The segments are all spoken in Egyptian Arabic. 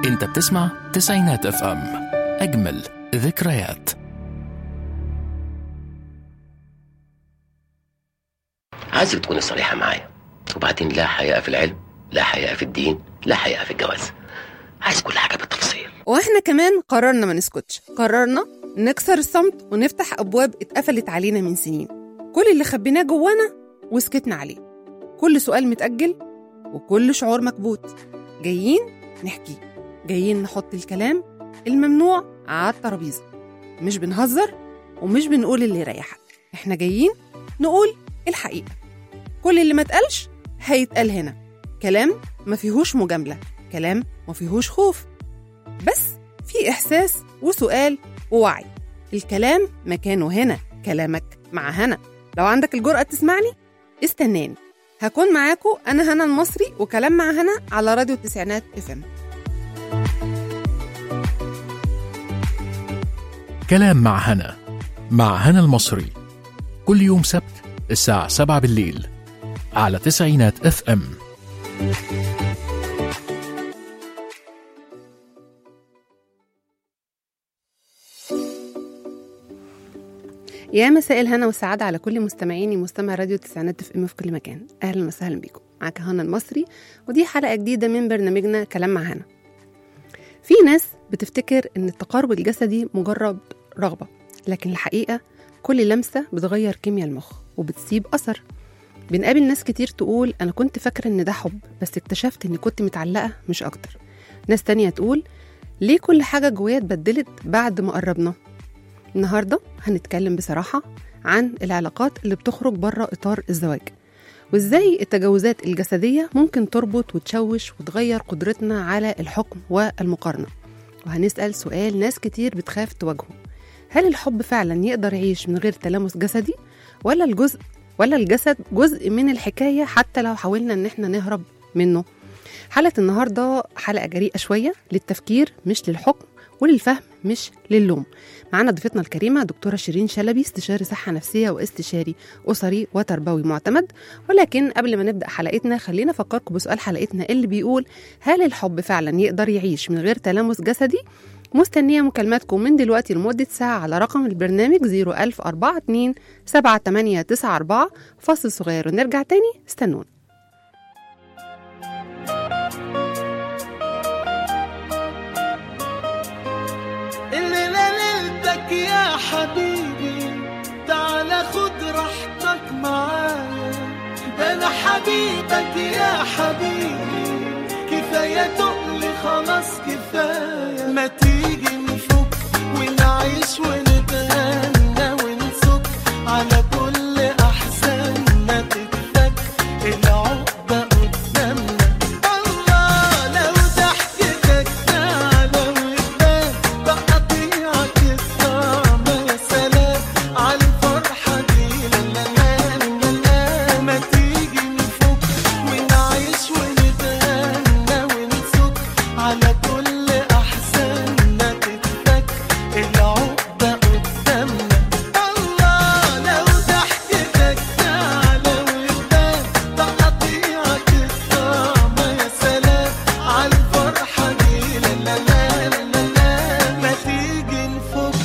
انت بتسمع تسعينات اف ام اجمل ذكريات عايزك تكوني صريحة معايا وبعدين لا حياء في العلم لا حياء في الدين لا حياء في الجواز عايز كل حاجة بالتفصيل واحنا كمان قررنا ما نسكتش قررنا نكسر الصمت ونفتح ابواب اتقفلت علينا من سنين كل اللي خبيناه جوانا وسكتنا عليه كل سؤال متأجل وكل شعور مكبوت جايين نحكي جايين نحط الكلام الممنوع على الترابيزة مش بنهزر ومش بنقول اللي يريحك احنا جايين نقول الحقيقة كل اللي ما اتقالش هيتقال هنا كلام ما فيهوش مجاملة كلام ما فيهوش خوف بس في إحساس وسؤال ووعي الكلام مكانه هنا كلامك مع هنا لو عندك الجرأة تسمعني استناني هكون معاكم أنا هنا المصري وكلام مع هنا على راديو التسعينات اف ام كلام مع هنا مع هنا المصري كل يوم سبت الساعة 7 بالليل على تسعينات اف ام يا مساء الهنا والسعادة على كل مستمعيني مستمع راديو التسعينات اف ام في كل مكان أهلا وسهلا بيكم معاك هنا المصري ودي حلقة جديدة من برنامجنا كلام مع هنا في ناس بتفتكر إن التقارب الجسدي مجرد رغبة لكن الحقيقة كل لمسة بتغير كيمياء المخ وبتسيب أثر بنقابل ناس كتير تقول أنا كنت فاكرة إن ده حب بس اكتشفت إني كنت متعلقة مش أكتر ناس تانية تقول ليه كل حاجة جوايا اتبدلت بعد ما قربنا النهاردة هنتكلم بصراحة عن العلاقات اللي بتخرج بره إطار الزواج وإزاي التجاوزات الجسدية ممكن تربط وتشوش وتغير قدرتنا على الحكم والمقارنة وهنسأل سؤال ناس كتير بتخاف تواجهه هل الحب فعلا يقدر يعيش من غير تلامس جسدي ولا الجزء ولا الجسد جزء من الحكاية حتى لو حاولنا إن احنا نهرب منه حلقة النهاردة حلقة جريئة شوية للتفكير مش للحكم وللفهم مش للوم معانا ضيفتنا الكريمة دكتورة شيرين شلبي استشاري صحة نفسية واستشاري أسري وتربوي معتمد ولكن قبل ما نبدأ حلقتنا خلينا أفكركم بسؤال حلقتنا اللي بيقول هل الحب فعلا يقدر يعيش من غير تلامس جسدي؟ مستنية مكالماتكم من دلوقتي لمدة ساعة على رقم البرنامج 01042 7894 فاصل صغير ونرجع تاني استنونا الليلة ليلتك يا حبيبي تعال خد راحتك معايا انا حبيبك يا حبيبي كفاية تقلي خلاص كفاية ما تيجي نفك ونعيش ونتغنى ونسك على كل احزاننا تتفك العقدة قدامنا الله لو ضحكتك تعالى وتبان بقطيعك الطعم يا سلام على الفرحة دي لا لا لا لا لا ما تيجي نفك ونعيش ونتغنى ونسك على كل أحزاننا تتفك العقدة قدامنا الله لو ضحكتك تعالى وتبان بقطيعك الطعم يا سلام على الفرحة دي لا لا لا لا لا ما تيجي نفك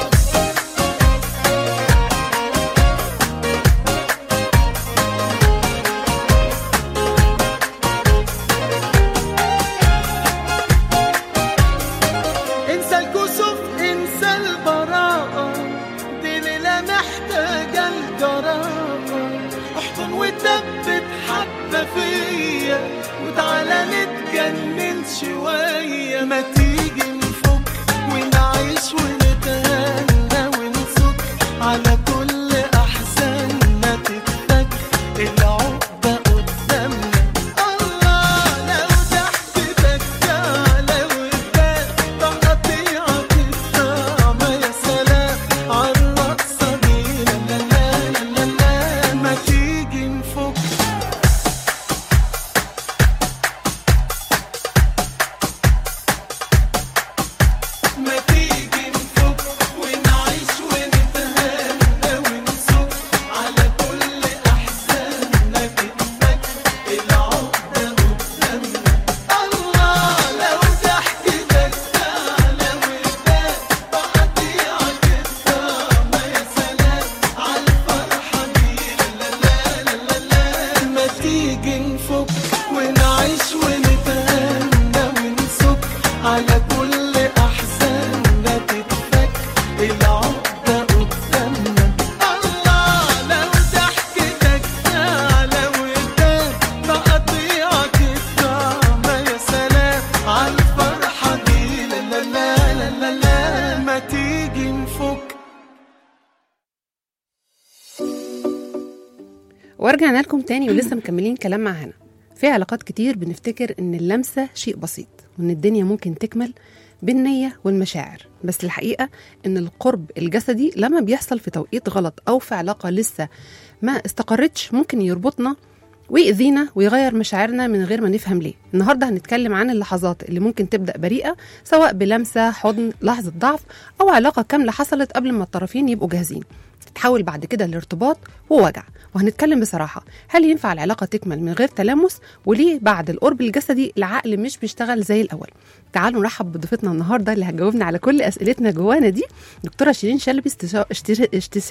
انسى الكسوف انسى البراءة دي ليلة محتاجة الجراءة احضن وثبت حبة فيا وتعالى نتجنن شوية ما تيجي نفك ونعيش ونتهنى ونسك على كل أحزاننا تتفك العقدة قدامنا الله لو ضحكتك تعالى وتبان تقطيعك الطعم يا سلام عالرقصة دي لا لا لا لا لا ما تيجي نفك تيجي نفك ونعيش ونتغنى ونسك على كل احزاننا تتفك العقدة قدامنا الله لو ضحكتك على ودان تقطيعك الطعمة يا سلام عالفرحة دي لا لا لا لا لا لا ما تيجي نفك ورجعنا لكم تاني ولسه مكملين كلام مع هنا في علاقات كتير بنفتكر ان اللمسه شيء بسيط وان الدنيا ممكن تكمل بالنية والمشاعر بس الحقيقة ان القرب الجسدي لما بيحصل في توقيت غلط او في علاقة لسه ما استقرتش ممكن يربطنا ويأذينا ويغير مشاعرنا من غير ما نفهم ليه النهاردة هنتكلم عن اللحظات اللي ممكن تبدأ بريئة سواء بلمسة حضن لحظة ضعف أو علاقة كاملة حصلت قبل ما الطرفين يبقوا جاهزين تتحول بعد كده لارتباط ووجع وهنتكلم بصراحة هل ينفع العلاقة تكمل من غير تلامس وليه بعد القرب الجسدي العقل مش بيشتغل زي الأول تعالوا نرحب بضيفتنا النهاردة اللي هتجاوبنا على كل أسئلتنا جوانا دي دكتورة شيرين شلبي استشا... اشتش... اشتس...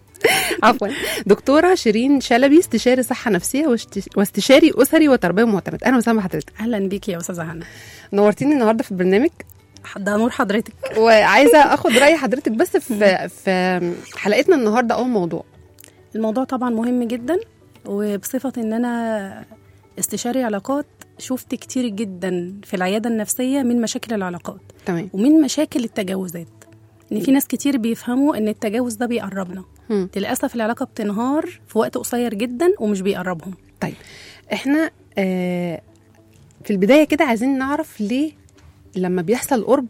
عفوا دكتورة شيرين شلبي استشاري صحة نفسية واشت- واستشاري أسري وتربية معتمد أهلا وسهلا بحضرتك اهلا بيكي يا استاذه هنا نورتيني النهارده في البرنامج ده نور حضرتك وعايزة أخد رأي حضرتك بس في في حلقتنا النهارده أول موضوع الموضوع طبعا مهم جدا وبصفه ان انا استشاري علاقات شفت كتير جدا في العياده النفسيه من مشاكل العلاقات تمام ومن مشاكل التجاوزات ان في ناس كتير بيفهموا ان التجاوز ده بيقربنا مم. للاسف العلاقه بتنهار في وقت قصير جدا ومش بيقربهم طيب احنا آه في البدايه كده عايزين نعرف ليه لما بيحصل قرب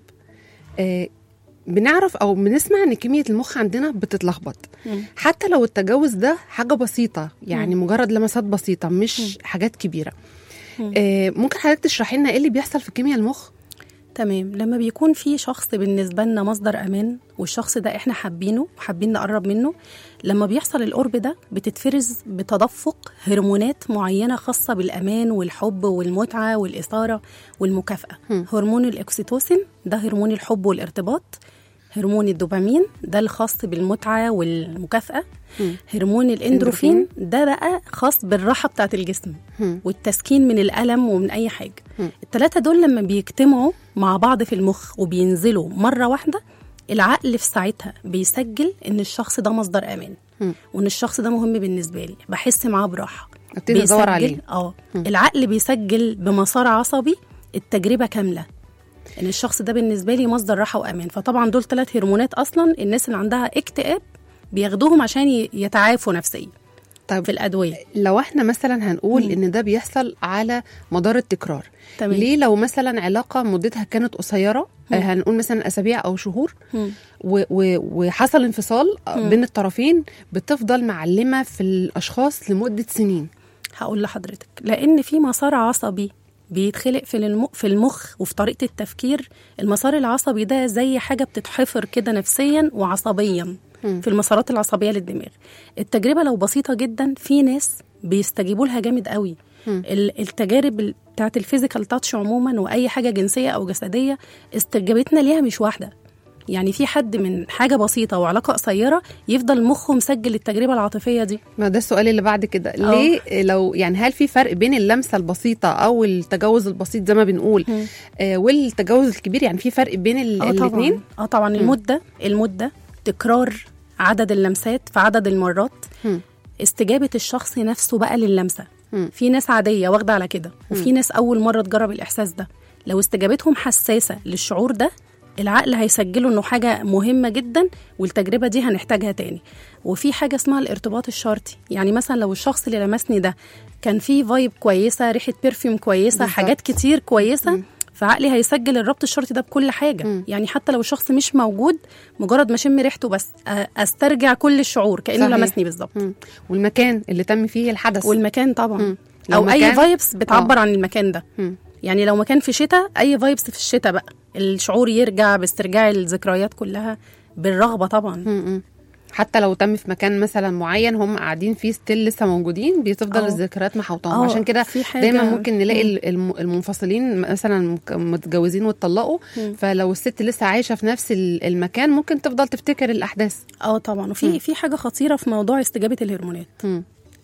آه بنعرف او بنسمع ان كميه المخ عندنا بتتلخبط مم. حتى لو التجاوز ده حاجه بسيطه يعني مجرد لمسات بسيطه مش حاجات كبيره مم. آه ممكن حضرتك تشرحي لنا ايه اللي بيحصل في كيمياء المخ تمام لما بيكون في شخص بالنسبة لنا مصدر أمان والشخص ده إحنا حابينه وحابين نقرب منه لما بيحصل القرب ده بتتفرز بتدفق هرمونات معينة خاصة بالأمان والحب والمتعة والإثارة والمكافأة هم. هرمون الأكسيتوسين ده هرمون الحب والارتباط هرمون الدوبامين ده الخاص بالمتعة والمكافأة هم. هرمون الاندروفين ده بقى خاص بالراحة بتاعت الجسم هم. والتسكين من الألم ومن أي حاجة مم. التلاتة دول لما بيجتمعوا مع بعض في المخ وبينزلوا مرة واحدة العقل في ساعتها بيسجل إن الشخص ده مصدر أمان مم. وإن الشخص ده مهم بالنسبة لي بحس معاه براحة ابتدي ادور بيسجل- عليه اه مم. العقل بيسجل بمسار عصبي التجربة كاملة ان الشخص ده بالنسبه لي مصدر راحه وامان فطبعا دول ثلاث هرمونات اصلا الناس اللي عندها اكتئاب بياخدوهم عشان ي- يتعافوا نفسيا طيب في الادويه لو احنا مثلا هنقول مم. ان ده بيحصل على مدار التكرار تمام. ليه لو مثلا علاقه مدتها كانت قصيره آه، مم. هنقول مثلا اسابيع او شهور مم. و و وحصل انفصال آه، مم. بين الطرفين بتفضل معلمه في الاشخاص لمده سنين هقول لحضرتك لان في مسار عصبي بيتخلق في الم- في المخ وفي طريقه التفكير المسار العصبي ده زي حاجه بتتحفر كده نفسيا وعصبيا مم. في المسارات العصبيه للدماغ التجربه لو بسيطه جدا في ناس بيستجيبوا لها جامد قوي مم. ال- التجارب ال- بتاعت الفيزيكال تاتش عموما واي حاجه جنسيه او جسديه استجابتنا ليها مش واحده يعني في حد من حاجه بسيطه وعلاقه قصيره يفضل مخه مسجل التجربه العاطفيه دي ما ده السؤال اللي بعد كده ليه لو يعني هل في فرق بين اللمسه البسيطه او التجاوز البسيط زي ما بنقول مم. آه والتجاوز الكبير يعني في فرق بين ال- اه الاثنين طبعا اه طبعا المده المده تكرار عدد اللمسات في عدد المرات مم. استجابه الشخص نفسه بقى للمسه مم. في ناس عاديه واخده على كده وفي ناس اول مره تجرب الاحساس ده لو استجابتهم حساسه للشعور ده العقل هيسجله انه حاجه مهمه جدا والتجربه دي هنحتاجها تاني وفي حاجه اسمها الارتباط الشرطي يعني مثلا لو الشخص اللي لمسني ده كان فيه فايب كويسه ريحه برفيوم كويسه بالظبط. حاجات كتير كويسه فعقلي هيسجل الربط الشرطي ده بكل حاجه مم. يعني حتى لو الشخص مش موجود مجرد ما اشم ريحته بس أ- استرجع كل الشعور كانه صحيح. لمسني بالظبط مم. والمكان اللي تم فيه الحدث والمكان طبعا مم. لو او اي مكان- فايبس بتعبر عن المكان ده مم. يعني لو مكان في شتاء اي فايبس في الشتاء بقى الشعور يرجع باسترجاع الذكريات كلها بالرغبه طبعا م-م. حتى لو تم في مكان مثلا معين هم قاعدين فيه ستيل لسه موجودين بيتفضل اه. الذكريات محوطاهم اه، عشان كده في حاجة- دايما ممكن نلاقي مم. ال- الم- المنفصلين مثلا مك- متجوزين واتطلقوا مم. فلو الست لسه عايشه في نفس ال- المكان ممكن تفضل تفتكر الاحداث اه طبعا مم. وفي في حاجه خطيره في موضوع استجابه الهرمونات م.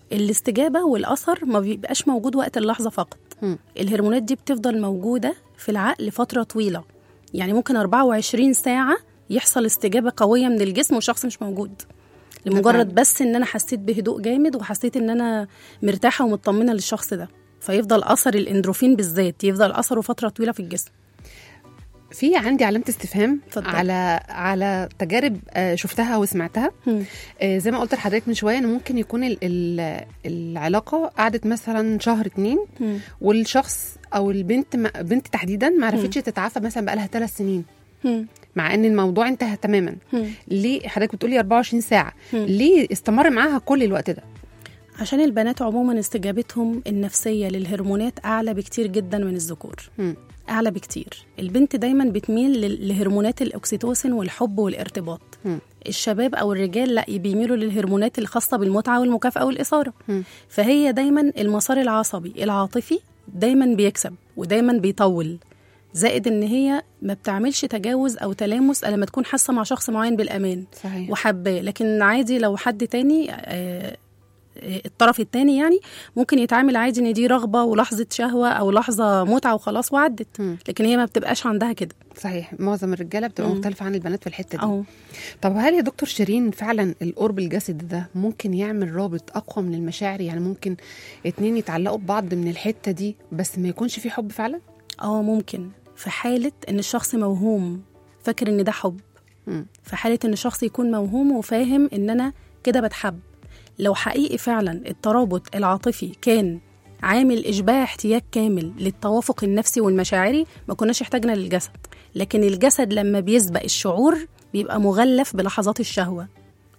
الاستجابه والاثر ما بيبقاش موجود وقت اللحظه فقط مم. الهرمونات دي بتفضل موجوده في العقل فتره طويله يعني ممكن 24 ساعه يحصل استجابه قويه من الجسم والشخص مش موجود فعلا. لمجرد بس ان انا حسيت بهدوء جامد وحسيت ان انا مرتاحه ومطمنه للشخص ده فيفضل اثر الاندروفين بالذات يفضل اثره فتره طويله في الجسم في عندي علامه استفهام اتفضل. على على تجارب آه، شفتها وسمعتها مم. آه، زي ما قلت لحضرتك من شويه ان ممكن يكون ال- ال- العلاقه قعدت مثلا شهر اتنين مم. والشخص او البنت ما بنت تحديدا ما عرفتش تتعافى مثلا بقالها ثلاث سنين مم. مع ان الموضوع انتهى تماما مم. ليه حضرتك بتقولي 24 ساعه مم. ليه استمر معاها كل الوقت ده عشان البنات عموما استجابتهم النفسية للهرمونات أعلى بكتير جدا من الذكور مم. أعلى بكتير البنت دايما بتميل لل- لهرمونات الأكسيتوسين والحب والارتباط مم. الشباب أو الرجال لا بيميلوا للهرمونات الخاصة بالمتعة والمكافأة والإثارة مم. فهي دايما المسار العصبي العاطفي دايما بيكسب ودايما بيطول زائد ان هي ما بتعملش تجاوز او تلامس الا لما تكون حاسه مع شخص معين بالامان صحيح وحباه لكن عادي لو حد تاني آه، آه، الطرف التاني يعني ممكن يتعامل عادي ان دي رغبه ولحظه شهوه او لحظه متعه وخلاص وعدت مم. لكن هي ما بتبقاش عندها كده صحيح معظم الرجاله بتبقى مم. مختلفه عن البنات في الحته دي اهو طب هل يا دكتور شيرين فعلا القرب الجسدي ده ممكن يعمل رابط اقوى من المشاعر يعني ممكن اتنين يتعلقوا ببعض من الحته دي بس ما يكونش في حب فعلا اه ممكن في حاله ان الشخص موهوم فاكر ان ده حب مم. في حاله ان الشخص يكون موهوم وفاهم ان انا كده بتحب لو حقيقي فعلا الترابط العاطفي كان عامل اشباع احتياج كامل للتوافق النفسي والمشاعري ما كناش احتاجنا للجسد لكن الجسد لما بيسبق الشعور بيبقى مغلف بلحظات الشهوه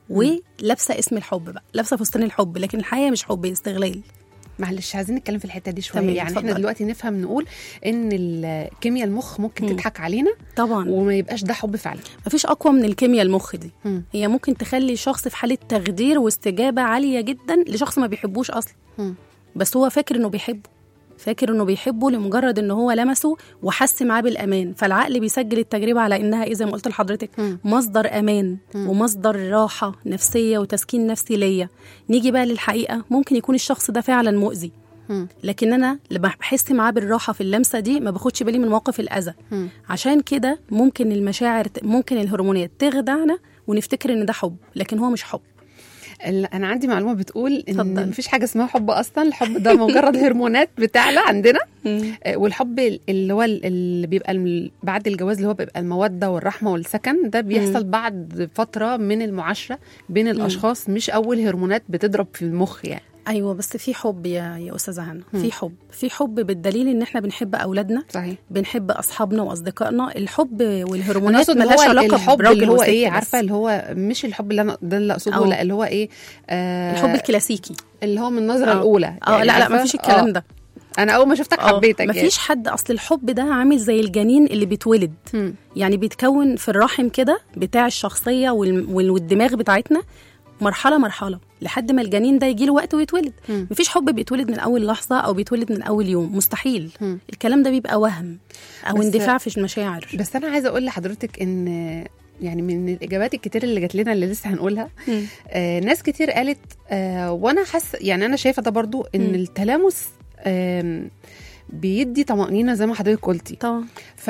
ولابسه اسم الحب بقى لابسه فستان الحب لكن الحقيقه مش حب استغلال معلش عايزين نتكلم في الحته دي شويه تمام، يعني احنا اتفضل. دلوقتي نفهم نقول ان ال- كيمياء المخ ممكن مم. تضحك علينا طبعا وما يبقاش ده حب فعلا مفيش اقوى من الكيمياء المخ دي مم. هي ممكن تخلي شخص في حاله تخدير واستجابه عاليه جدا لشخص ما بيحبوش اصلا مم. بس هو فاكر انه بيحبه فاكر انه بيحبه لمجرد ان هو لمسه وحس معاه بالامان فالعقل بيسجل التجربه على انها ايه زي ما قلت لحضرتك مم. مصدر امان ومصدر راحه نفسيه وتسكين نفسي ليا نيجي بقى للحقيقه ممكن يكون الشخص ده فعلا مؤذي مم. لكن انا لما بحس معاه بالراحه في اللمسه دي ما باخدش بالي من موقف الاذى مم. عشان كده ممكن المشاعر ممكن الهرمونات تخدعنا ونفتكر ان ده حب لكن هو مش حب ال- انا عندي معلومه بتقول ان اتفضل. مفيش حاجه اسمها حب اصلا الحب ده مجرد هرمونات بتعلى عندنا آه، والحب ال- اللي هو ال- اللي بيبقى الم- بعد الجواز اللي هو بيبقى الموده والرحمه والسكن ده بيحصل بعد فتره من المعاشره بين الاشخاص مش اول هرمونات بتضرب في المخ يعني ايوه بس في حب يا يا استاذه هنا في حب في حب بالدليل ان احنا بنحب اولادنا صحيح بنحب اصحابنا واصدقائنا الحب انا والهرمونات اقصد اللي ملهاش هو علاقه الحب براجل اللي هو وست ايه بس. عارفه اللي هو مش الحب اللي انا ده اللي اقصده أو. لا اللي هو ايه آه الحب الكلاسيكي اللي هو من النظره آه. الاولى اه يعني لا لا عارفة؟ مفيش الكلام آه. ده انا اول ما شفتك آه، حبيتك يعني. مفيش حد اصل الحب ده عامل زي الجنين اللي بيتولد مم. يعني بيتكون في الرحم كده بتاع الشخصيه وال- وال- والدماغ بتاعتنا مرحله مرحله لحد ما الجنين ده يجي له وقت ويتولد مم. مفيش حب بيتولد من اول لحظه او بيتولد من اول يوم مستحيل مم. الكلام ده بيبقى وهم او بس- اندفاع في المشاعر بس انا عايزه اقول لحضرتك ان يعني من الاجابات الكتير اللي جات لنا اللي لسه هنقولها مم. آه ناس كتير قالت آه وانا حاسه يعني انا شايفه ده برضو ان مم. التلامس آم، بيدي طمأنينة زي ما حضرتك قلتي طبعا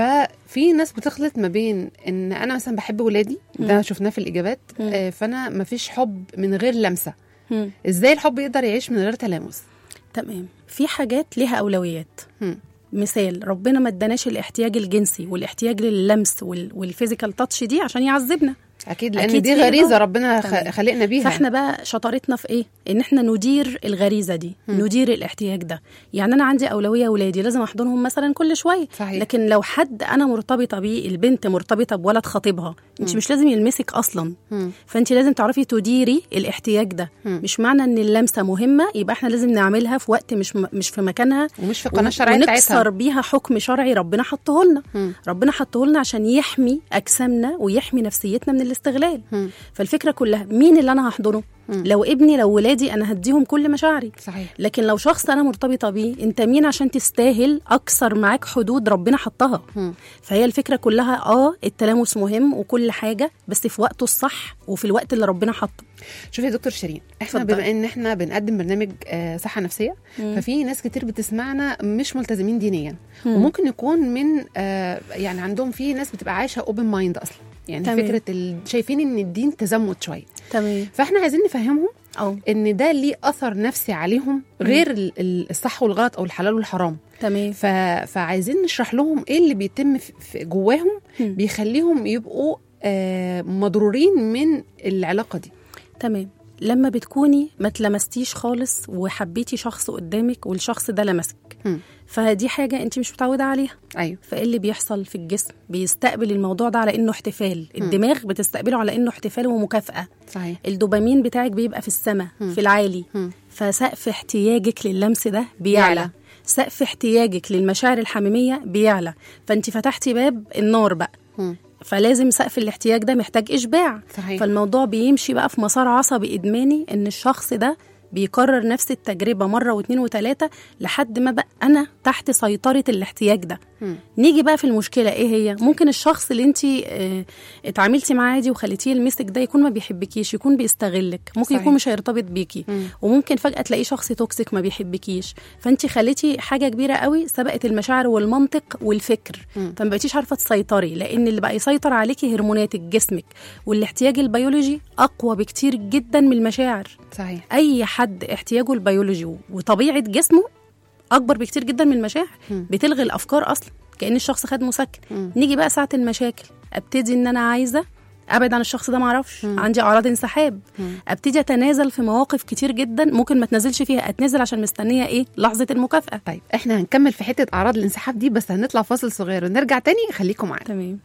ففي ناس بتخلط ما بين ان انا مثلا بحب ولادي ده مم. شفناه في الاجابات مم. آه فانا ما فيش حب من غير لمسه مم. ازاي الحب يقدر يعيش من غير تلامس تمام في حاجات ليها اولويات مم. مثال ربنا ما اداناش الاحتياج الجنسي والاحتياج لللمس وال- والفيزيكال تاتش دي عشان يعذبنا اكيد لان أكيد دي في غريزه إضافة. ربنا تمام. خ- خلقنا بيها فاحنا بقى شطارتنا في ايه ان احنا ندير الغريزه دي مم. ندير الاحتياج ده يعني انا عندي اولويه اولادي لازم احضنهم مثلا كل شويه صحيح. لكن لو حد انا مرتبطه بيه البنت مرتبطه بولد خطيبها انت مش لازم يلمسك اصلا مم. فانت لازم تعرفي تديري الاحتياج ده مم. مش معنى ان اللمسه مهمه يبقى احنا لازم نعملها في وقت مش م- مش في مكانها ومش في القناه ون- الشرعيه ونكسر بتاعتها بيها حكم شرعي ربنا حطه لنا مم. ربنا حطه لنا عشان يحمي اجسامنا ويحمي نفسيتنا من الاستغلال مم. فالفكره كلها مين اللي انا هحضنه مم. لو ابني لو ولادي انا هديهم كل مشاعري صحيح لكن لو شخص انا مرتبطه بيه انت مين عشان تستاهل اكثر معاك حدود ربنا حطها مم. فهي الفكره كلها اه التلامس مهم وكل حاجه بس في وقته الصح وفي الوقت اللي ربنا حطه شوفي يا دكتور شيرين احنا اتفضل. بما ان احنا بنقدم برنامج آه، صحه نفسيه ففي ناس كتير بتسمعنا مش ملتزمين دينيا وممكن يكون من آه، يعني عندهم في ناس بتبقى عايشه اوبن مايند اصلا يعني تمام. فكره ال... شايفين ان الدين تزمت شويه تمام فاحنا عايزين نفهمهم اه ان ده ليه اثر نفسي عليهم غير ال- ال- الصح والغلط او الحلال والحرام تمام ف... فعايزين نشرح لهم ايه اللي بيتم في- في جواهم مم. بيخليهم يبقوا آه، مضرورين من العلاقه دي تمام لما بتكوني ما تلمستيش خالص وحبيتي شخص قدامك والشخص ده لمسك مم. فدي حاجة انت مش متعودة عليها ايوه فايه اللي بيحصل في الجسم بيستقبل الموضوع ده على انه احتفال الدماغ بتستقبله على انه احتفال ومكافأة صحيح الدوبامين بتاعك بيبقى في السماء في العالي مم. فسقف احتياجك للمس ده بيعلى يعلى. سقف احتياجك للمشاعر الحميمية بيعلى فانت فتحتي باب النار بقى مم. فلازم سقف الاحتياج ده محتاج اشباع صحيح. فالموضوع بيمشي بقى في مسار عصبي ادماني ان الشخص ده بيكرر نفس التجربه مره واثنين وثلاثه لحد ما بقى انا تحت سيطره الاحتياج ده مم. نيجي بقى في المشكله ايه هي ممكن الشخص اللي انت اه اتعاملتي معاه عادي وخليتيه يلمسك ده يكون ما بيحبكيش يكون بيستغلك ممكن صحيح. يكون مش هيرتبط بيكي مم. وممكن فجاه تلاقيه شخص توكسيك ما بيحبكيش فانت خليتي حاجه كبيره قوي سبقت المشاعر والمنطق والفكر مم. فما بقيتيش عارفه تسيطري لان اللي بقى يسيطر عليكي هرموناتك جسمك والاحتياج البيولوجي اقوى بكتير جدا من المشاعر صحيح اي حد احتياجه البيولوجي وطبيعه جسمه اكبر بكتير جدا من المشاعر مم. بتلغي الافكار اصلا كان الشخص خد مسكن مم. نيجي بقى ساعه المشاكل ابتدي ان انا عايزه ابعد عن الشخص ده معرفش مم. عندي اعراض انسحاب مم. ابتدي اتنازل في مواقف كتير جدا ممكن ما اتنازلش فيها اتنازل عشان مستنيه ايه لحظه المكافاه طيب احنا هنكمل في حته اعراض الانسحاب دي بس هنطلع فاصل صغير ونرجع تاني خليكم معانا تمام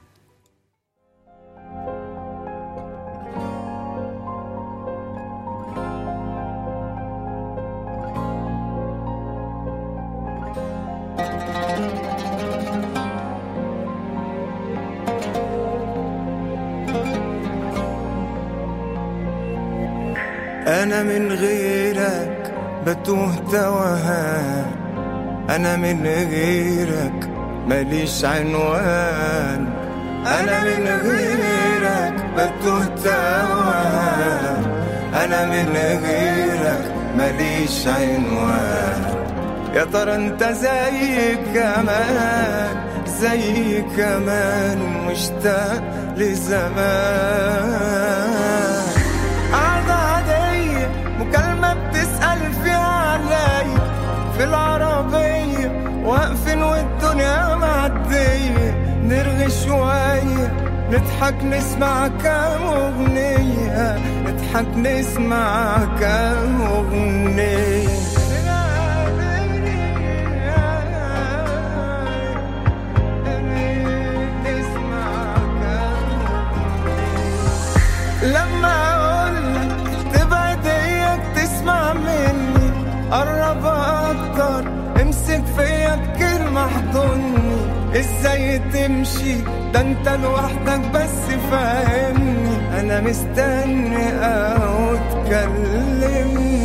أنا من غيرك بتوه توهان أنا من غيرك ماليش عنوان أنا من غيرك بتوه توهان أنا من غيرك ماليش عنوان يا ترى انت زي كمان زي كمان مشتاق لزمان قعدة عادية مكالمة بتسأل فيها عليا في العربية واقفين والدنيا معدية نرغي شوية نضحك نسمع كام أغنية نضحك نسمع كام أغنية نسمع كام لما اقولك تبعد اياك تسمع مني قرب اكتر امسك فيا بكلمة احضني ازاي تمشي ده انت لوحدك بس فاهمني انا مستني او تكلمني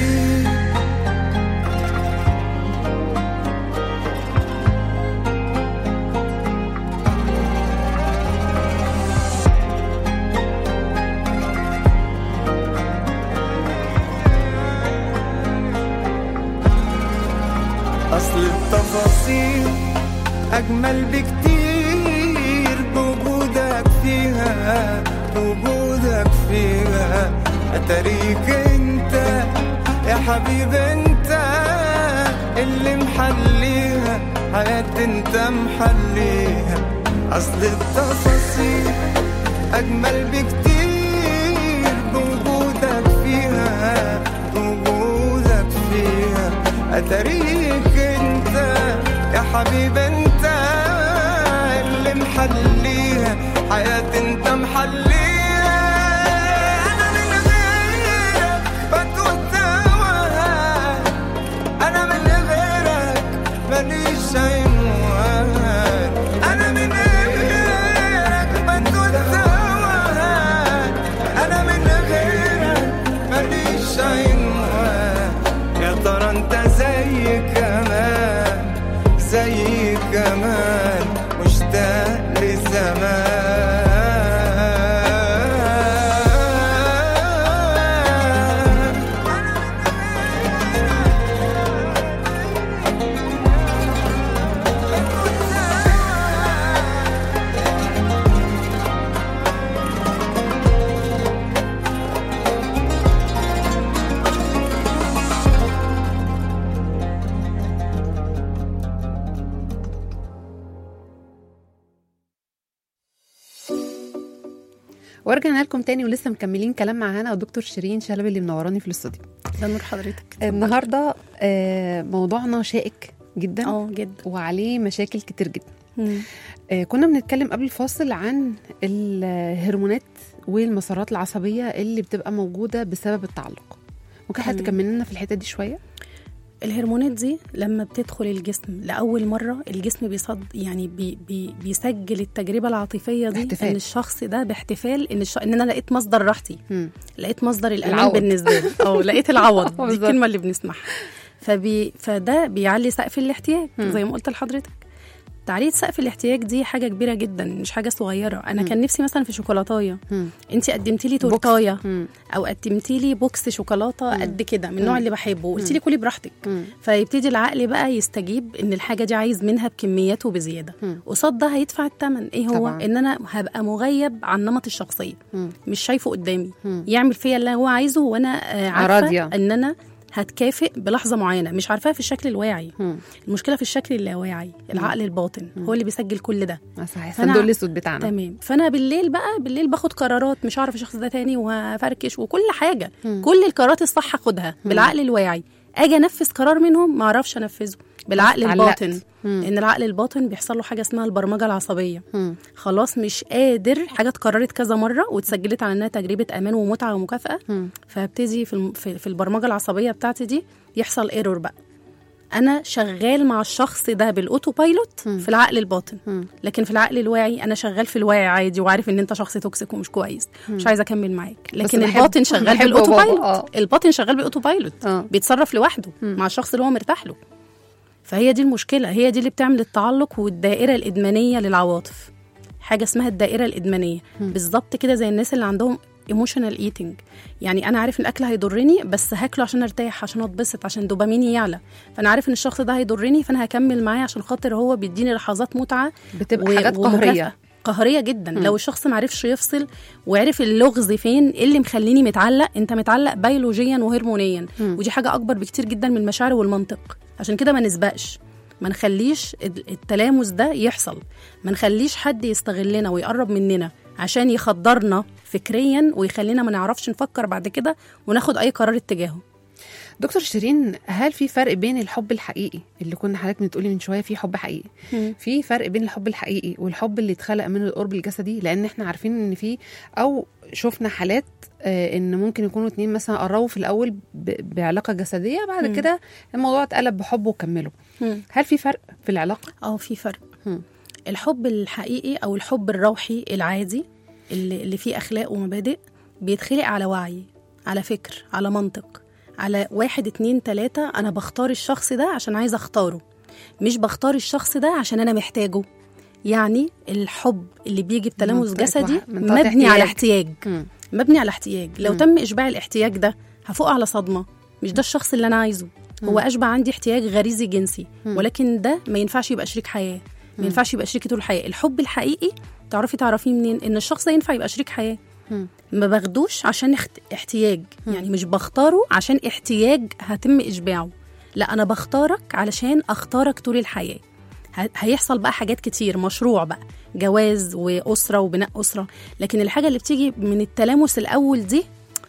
أصل التفاصيل أجمل بكتير بوجودك فيها بوجودك فيها أتاريك أنت يا حبيب أنت اللي محليها حياتي أنت محليها أصل التفاصيل أجمل بكتير بوجودك فيها بوجودك فيها أتاريك أنت يا حبيب أنت اللي محليها حياتي أنت محليها أنا من غيرك بتوه توهان أنا من غيرك ماليش عنوان أنا من غيرك بتوه توهان ورجعنا لكم تاني ولسه مكملين كلام مع هنا ودكتور شيرين شلبي اللي منوراني في الاستوديو ده نور حضرتك النهارده آه، موضوعنا شائك جدا اه جدا وعليه مشاكل كتير جدا مم. آه، كنا بنتكلم قبل الفاصل عن الهرمونات والمسارات العصبيه اللي بتبقى موجوده بسبب التعلق ممكن حضرتك تمام. تكمل لنا في الحته دي شويه الهرمونات دي لما بتدخل الجسم لاول مره الجسم بيصد يعني بي بي بيسجل التجربه العاطفيه دي باحتفال. ان الشخص ده باحتفال ان الش... ان انا لقيت مصدر راحتي مم. لقيت مصدر الامان العوض. بالنسبه لي اه لقيت العوض دي بالظبط. الكلمه اللي بنسمعها فبي فده بيعلي سقف الاحتياج مم. زي ما قلت لحضرتك تعلية سقف الاحتياج دي حاجه كبيره جدا مش حاجه صغيره انا مم. كان نفسي مثلا في شوكولاتايه مم. انت قدمتي لي بوكس. تورتايه مم. او قدمتي لي بوكس شوكولاته مم. قد كده من مم. النوع اللي بحبه وقلتي لي كلي براحتك مم. فيبتدي العقل بقى يستجيب ان الحاجه دي عايز منها بكميات وبزياده مم. قصاد ده هيدفع الثمن ايه هو طبعاً. ان انا هبقى مغيب عن نمط الشخصيه مم. مش شايفه قدامي مم. يعمل فيا اللي هو عايزه وانا آه، عارفه راضية. ان انا هتكافئ بلحظه معينه مش عارفاها في الشكل الواعي مم. المشكله في الشكل اللاواعي العقل الباطن هو اللي بيسجل كل ده آه، صحيح فأنا- الصندوق الاسود بتاعنا تمام فانا بالليل بقى بالليل باخد قرارات مش هعرف الشخص ده تاني وهفركش وكل حاجه مم. كل القرارات الصح اخدها بالعقل الواعي اجي انفذ قرار منهم ما اعرفش انفذه بالعقل علقت. الباطن مم. لان العقل الباطن بيحصل له حاجه اسمها البرمجه العصبيه مم. خلاص مش قادر حاجه اتكررت كذا مره واتسجلت على انها تجربه امان ومتعه ومكافاه مم. فابتدي في الم- في في البرمجه العصبيه بتاعتي دي يحصل ايرور بقى انا شغال مع الشخص ده بالاوتو بايلوت مم. في العقل الباطن مم. لكن في العقل الواعي انا شغال في الواعي عادي وعارف ان انت شخص توكسيك ومش كويس مش عايزه اكمل معاك لكن بحب- الباطن شغال بحب بالاوتو بابا، بايلوت آه. الباطن شغال بالاوتو بايلوت اه بيتصرف لوحده مع الشخص اللي هو مرتاح له فهي دي المشكله هي دي اللي بتعمل التعلق والدائره الادمانيه للعواطف حاجه اسمها الدائره الادمانيه بالظبط كده زي الناس اللي عندهم ايموشنال ايتنج يعني انا عارف ان الاكل هيضرني بس هاكله عشان ارتاح عشان اتبسط عشان دوباميني يعلى فانا عارف ان الشخص ده هيضرني فانا هكمل معاه عشان خاطر هو بيديني لحظات متعه بتبقى و- حاجات ومكافأة. قهريه قهريه جدا لو الشخص ما عرفش يفصل وعرف اللغز فين إيه اللي مخليني متعلق انت متعلق بيولوجيا وهرمونيا مم. ودي حاجه اكبر بكتير جدا من المشاعر والمنطق عشان كده ما نسبقش ما نخليش ال- التلامس ده يحصل ما نخليش حد يستغلنا ويقرب مننا عشان يخدرنا فكريا ويخلينا ما نعرفش نفكر بعد كده وناخد اي قرار اتجاهه دكتور شيرين هل في فرق بين الحب الحقيقي اللي كنا حضرتك بتقولي من شويه في حب حقيقي في فرق بين الحب الحقيقي والحب اللي اتخلق من القرب الجسدي لان احنا عارفين ان في او شفنا حالات آه، ان ممكن يكونوا اتنين مثلا قربوا في الاول ب- بعلاقه جسديه بعد مم. كده الموضوع اتقلب بحب وكملوا مم. هل في فرق في العلاقه اه في فرق مم. الحب الحقيقي او الحب الروحي العادي اللي, اللي فيه اخلاق ومبادئ بيتخلق على وعي على فكر على منطق على واحد اتنين تلاتة انا بختار الشخص ده عشان عايزه اختاره مش بختار الشخص ده عشان انا محتاجه يعني الحب اللي بيجي بتلامس منطقة جسدي وح- منطقة مبني على احتياج. احتياج مم. مبني على احتياج لو مم. تم اشباع الاحتياج ده هفوق على صدمه مش ده الشخص اللي انا عايزه هو اشبع عندي احتياج غريزي جنسي مم. ولكن ده ما ينفعش يبقى شريك حياه ما ينفعش يبقى شريكي طول الحياه الحب الحقيقي تعرفي تعرفيه منين ان الشخص ده ينفع يبقى شريك حياه مم. ما باخدوش عشان اخت... احتياج يعني مش بختاره عشان احتياج هتم اشباعه لا انا بختارك علشان اختارك طول الحياه ه- هيحصل بقى حاجات كتير مشروع بقى جواز واسره وبناء اسره لكن الحاجه اللي بتيجي من التلامس الاول دي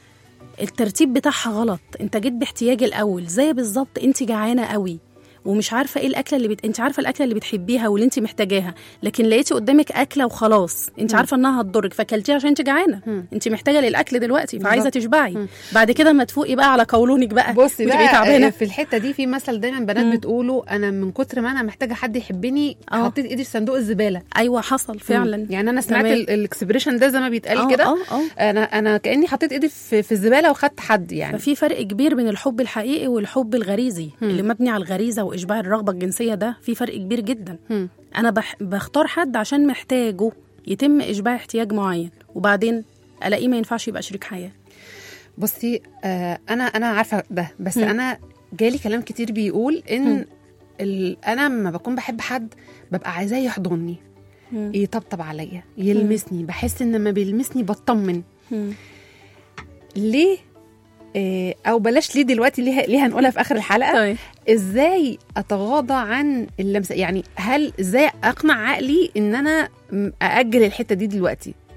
الترتيب بتاعها غلط انت جيت باحتياج الاول زي بالظبط انت جعانه قوي ومش عارفه ايه الاكله اللي بت... انت عارفه الاكله اللي بتحبيها واللي انت محتاجاها لكن لقيتي قدامك اكله وخلاص انت عارفه انها هتضرك فاكلتيها عشان انت جعانه مم. انت محتاجه للاكل دلوقتي فعايزه بالظبط. تشبعي مم. بعد كده ما تفوقي بقى على قولونك بقى بصي وتبقي بقى تعبانه آه، في الحته دي في مثل دايما بنات مم. بتقولوا انا من كتر ما انا محتاجه حد يحبني آه. حطيت ايدي في صندوق الزباله ايوه حصل فعلا مم. يعني انا سمعت تمام. ال- الاكسبريشن ده زي ما بيتقال آه، كده اه اه انا انا كاني حطيت ايدي في, في الزباله وخدت حد يعني ففي فرق كبير بين الحب الحقيقي والحب الغريزي مم. اللي مبني على الغريزه واشباع الرغبه الجنسيه ده في فرق كبير جدا مم. انا بح... بختار حد عشان محتاجه يتم اشباع احتياج معين وبعدين الاقيه ما ينفعش يبقى شريك حياه بصي آه انا انا عارفه ده بس مم. انا جالي كلام كتير بيقول ان مم. ال... انا لما بكون بحب حد ببقى عايزاه يحضني مم. يطبطب عليا يلمسني بحس ان لما بيلمسني بطمن مم. ليه آه، او بلاش ليه دلوقتي ليه ليه هنقولها في اخر الحلقه طيب ازاي اتغاضى عن اللمسه يعني هل ازاي اقنع عقلي ان انا م- ااجل الحته دي دلوقتي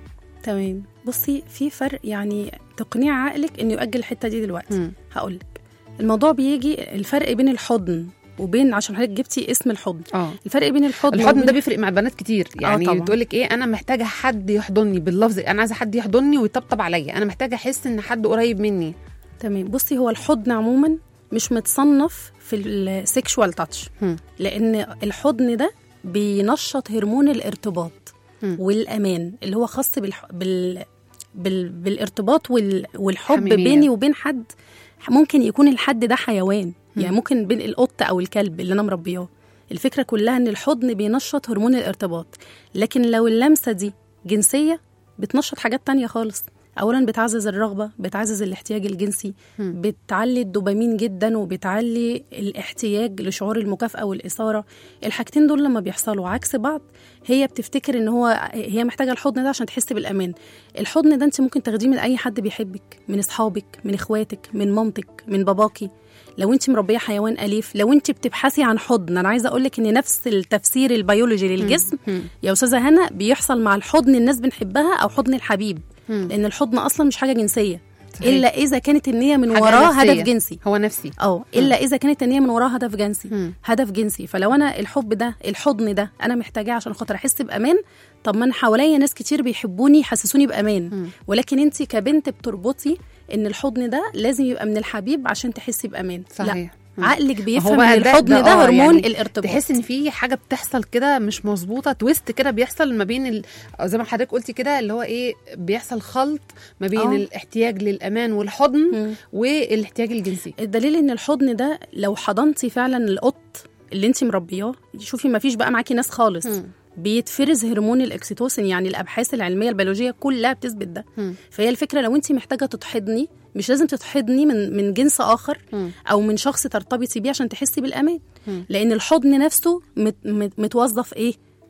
تمام بصي في فرق يعني تقنيع عقلك انه يؤجل الحته دي دلوقتي مم. هقول لك الموضوع بيجي الفرق بين الحضن وبين عشان حضرتك جبتي اسم الحضن اه الفرق بين الحضن الحضن وبين- ده بيفرق مع البنات كتير يعني طبعاً. بتقول لك ايه انا محتاجه حد يحضني باللفظ انا عايزه حد يحضني ويطبطب عليا انا محتاجه احس ان حد قريب مني تمام بصي هو الحضن عموما مش متصنف في السيكشوال تاتش هم. لان الحضن ده بينشط هرمون الارتباط هم. والامان اللي هو خاص بالح... بال... بال... بالارتباط وال... والحب حميمية. بيني وبين حد ممكن يكون الحد ده حيوان يعني ممكن بين القط او الكلب اللي انا مربياه الفكره كلها ان الحضن بينشط هرمون الارتباط لكن لو اللمسه دي جنسيه بتنشط حاجات تانية خالص اولا بتعزز الرغبه بتعزز الاحتياج الجنسي بتعلي الدوبامين جدا وبتعلي الاحتياج لشعور المكافاه والاثاره الحاجتين دول لما بيحصلوا عكس بعض هي بتفتكر ان هو هي محتاجه الحضن ده عشان تحس بالامان الحضن ده انت ممكن تاخديه من اي حد بيحبك من اصحابك من اخواتك من مامتك من باباكي لو انت مربيه حيوان اليف لو انت بتبحثي عن حضن انا عايزه اقول لك ان نفس التفسير البيولوجي للجسم يا استاذه هنا بيحصل مع الحضن الناس بنحبها او حضن الحبيب لان الحضن اصلا مش حاجه جنسيه صحيح. الا اذا كانت النيه من حاجة وراه نفسية. هدف جنسي هو نفسي اه الا اذا كانت النيه من وراها هدف جنسي مم. هدف جنسي فلو انا الحب ده الحضن ده انا محتاجاه عشان خاطر احس بامان طب ما انا حواليا ناس كتير بيحبوني يحسسوني بامان ولاكن انت كبنت بتربطي ان الحضن ده لازم يبقى من الحبيب عشان تحسي بامان صحيح لا مم. عقلك هو بيفهم بقى ان ده- الحضن ده ده, آه، هرمون يعني الارتباط تحس ان في حاجه بتحصل كده مش مظبوطه تويست كده بيحصل ما بين ال... أو زي ما حضرتك قلتي كده اللي هو ايه بيحصل خلط ما بين آه. الاحتياج للامان والحضن مم. والاحتياج الجنسي الدليل ان الحضن ده لو حضنتي فعلا القط اللي انت مربياه شوفي ما فيش بقى معاكي ناس خالص مم. بيتفرز هرمون الاكسيتوسين يعني الابحاث العلميه البيولوجيه كلها بتثبت ده مم. فهي الفكره لو انت محتاجه تتحضني مش لازم تتحضني من من جنس اخر مم. او من شخص ترتبطي بيه عشان تحسي بالامان مم. لان الحضن نفسه مت مت متوظف ايه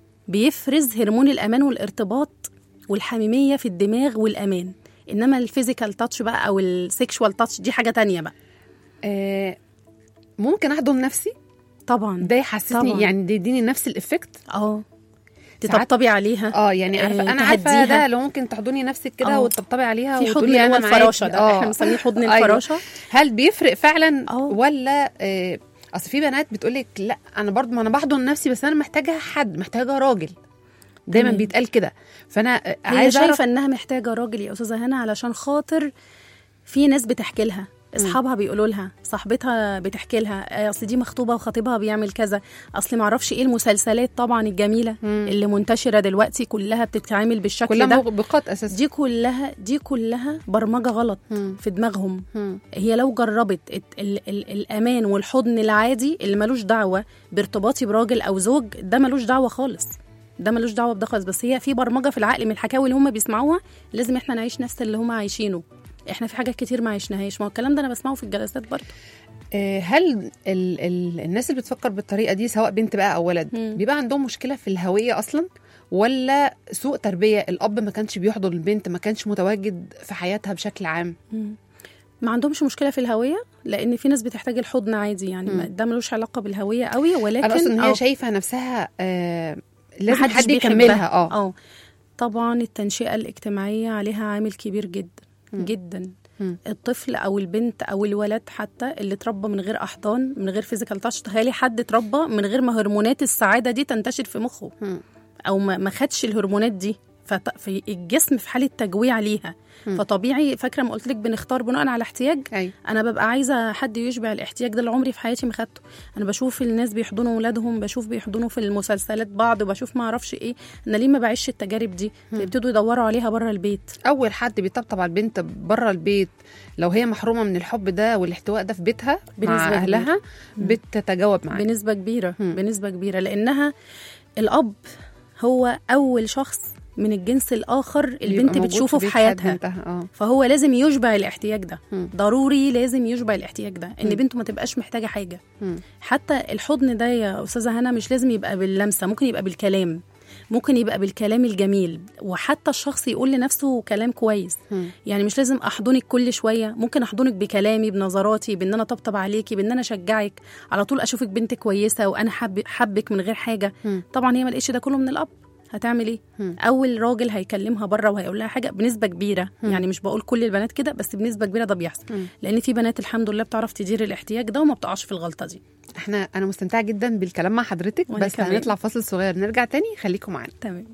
بيفرز هرمون الامان والارتباط والحميميه في الدماغ والامان انما الفيزيكال تاتش بقى او السيكشوال تاتش دي حاجه تانية بقى آه ممكن احضن نفسي طبعا ده يحسسني طبعاً. يعني ده يديني نفس الافكت اه ساعات- تطبطبي عليها اه يعني عارفه آه، انا عارفه تهديها. ده لو ممكن تحضني نفسك كده آه. وتطبطبي عليها في حضن وتقولي اللي هو انا معاكي. الفراشه ده آه. احنا بنسميه حضن أيوة. الفراشه هل بيفرق فعلا آه. ولا آه اصل في بنات بتقول لك لا انا برضو ما انا بحضن نفسي بس انا محتاجه حد محتاجه راجل دايما تمام. بيتقال كده فانا آه، هي عايزه شايفه اعرف انها محتاجه راجل يا استاذه هنا علشان خاطر في ناس بتحكي لها اصحابها بيقولوا لها صاحبتها بتحكي لها آه، اصل دي مخطوبه وخطيبها بيعمل كذا اصل ما اعرفش ايه المسلسلات طبعا الجميله مم. اللي منتشره دلوقتي كلها بتتعامل بالشكل كلها ده موبقات اساسا دي كلها دي كلها برمجه غلط مم. في دماغهم مم. هي لو جربت ال ال ال الامان والحضن العادي اللي ملوش دعوه بارتباطي براجل او زوج ده ملوش دعوه خالص ده ملوش دعوه بده خالص بس هي في برمجه في العقل من الحكاوي اللي هم بيسمعوها لازم احنا نعيش نفس اللي هم عايشينه احنا في حاجات كتير ما عشناهاش ما هو الكلام ده انا بسمعه في الجلسات برضه آه، هل ال ال الناس اللي بتفكر بالطريقه دي سواء بنت بقى او ولد مم. بيبقى عندهم مشكله في الهويه اصلا ولا سوء تربيه الاب ما كانش بيحضن البنت ما كانش متواجد في حياتها بشكل عام ما عندهمش مشكله في الهويه لان في ناس بتحتاج الحضن عادي يعني ما- ده ملوش علاقه بالهويه قوي ولكن انا اقصد ان آه، هي شايفه نفسها آه لازم محدش حد بيحبها. يكملها اه اه طبعا التنشئه الاجتماعيه عليها عامل كبير جدا جدا مم. الطفل او البنت او الولد حتى اللي اتربى من غير احضان من غير فيزيكال تاتش تخيلي حد اتربى من غير ما هرمونات السعاده دي تنتشر في مخه مم. او ما ما خدش الهرمونات دي فط- في الجسم في حاله تجويع ليها فطبيعي فاكره ما قلت لك بنختار بناء على احتياج ايوه انا ببقى عايزه حد يشبع الاحتياج ده اللي عمري في حياتي ما خدته انا بشوف الناس بيحضنوا اولادهم بشوف بيحضنوا في المسلسلات بعض وبشوف ما اعرفش ايه انا ليه ما بعيش التجارب دي بيبتدوا يدوروا عليها بره البيت اول حد بيطبطب على البنت بره البيت لو هي محرومه من الحب ده والاحتواء ده في بيتها بنسبة مع كبيرة. اهلها بتتجاوب معاه بنسبه كبيره مم. بنسبه كبيره لانها الاب هو اول شخص من الجنس الاخر بيبقى البنت موجود بتشوفه في بيت حياتها بنتها اه فهو لازم يشبع الاحتياج ده مم. ضروري لازم يشبع الاحتياج ده ان مم. بنته ما تبقاش محتاجه حاجه مم. حتى الحضن ده يا استاذه هنا مش لازم يبقى باللمسه ممكن يبقى بالكلام ممكن يبقى بالكلام الجميل وحتى الشخص يقول لنفسه كلام كويس مم. يعني مش لازم احضنك كل شويه ممكن احضنك بكلامي بنظراتي بان انا طبطب عليكي بان انا اشجعك على طول اشوفك بنت كويسه وانا حب حبك من غير حاجه مم. طبعا هي ما لقيتش ده كله من الاب هتعمل ايه مم. اول راجل هيكلمها بره وهيقول لها حاجه بنسبه كبيره مم. يعني مش بقول كل البنات كده بس بنسبه كبيره ده بيحصل مم. لان في بنات الحمد لله بتعرف تدير الاحتياج ده وما بتقعش في الغلطه دي احنا انا مستمتعه جدا بالكلام مع حضرتك وأنا بس كمان. هنطلع فاصل صغير نرجع تاني خليكم معانا تمام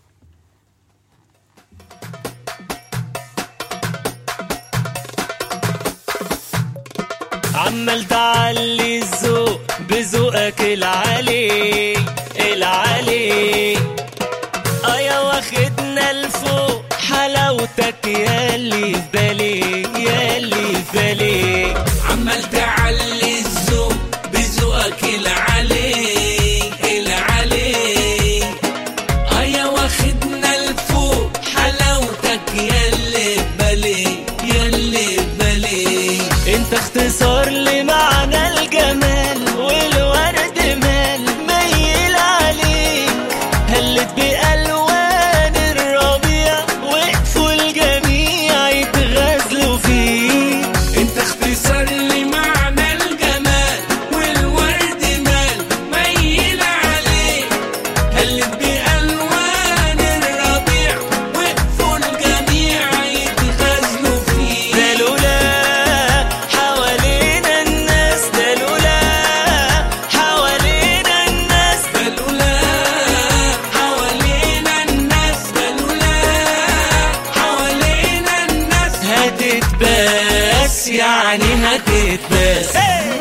عمال تعلي الذوق بذوقك العالي العالي اه يا واخدنا لفوق حلاوتك ياللي في بالي ياللي في بالي عمال تعلي الذوق بذوقك العلي العلي ايا واخدنا لفوق حلاوتك ياللي بالي ياللي بالي انت اختصار لمعنى الجمال والورد مال ميل عليك هلت بألوان الربيع وقفوا الجميع يتغزلوا فيك انت اختصار لمعنى الجمال والورد مال ميل عليك هلت بألوان الربيع وقفوا الجميع يتغزلوا فيه ده لولا حوالينا الناس ده لولا حوالينا الناس بلولا حوالينا الناس بلولا حوالينا الناس هتتباس يعني هتتباس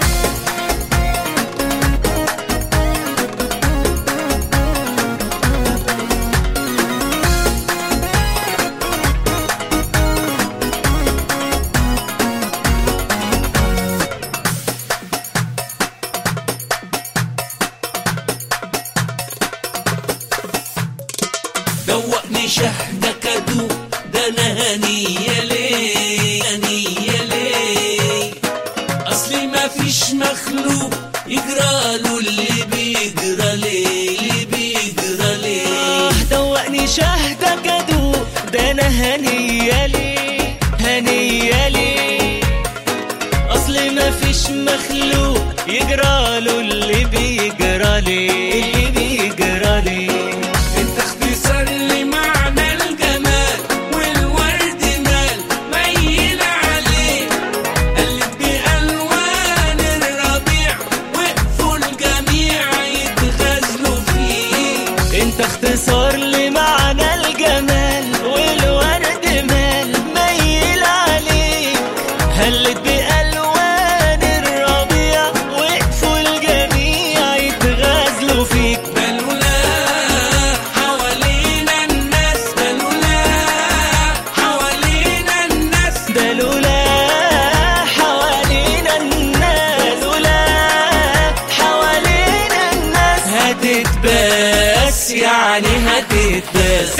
دوقني شهدك ادوق ده انا هنية ليه هنية ليه اصلي ما فيش مخلوق يجرى له اللي بيجرى ليه اللي بيجرى ليه آه، دوقني شهدك ادوق ده انا هنية لي هنية لي اصل ما فيش مخلوق يجرى له اللي بيجرى لي اللي بيجرى لي انت اختصار لمعنى الجمال والورد مال ميل عليه قلت بألوان الربيع وقفوا الجميع يتغزلوا فيه انت اختصار لمعنى الجمال والورد مال ميل عليك هلت بألوان الربيع وقفوا الجميع يتغزلوا فيك بلولا حوالينا الناس بلولا حوالينا الناس ده لولا حوالينا الناس لولا حوالينا الناس هتتباس يعني هتتباس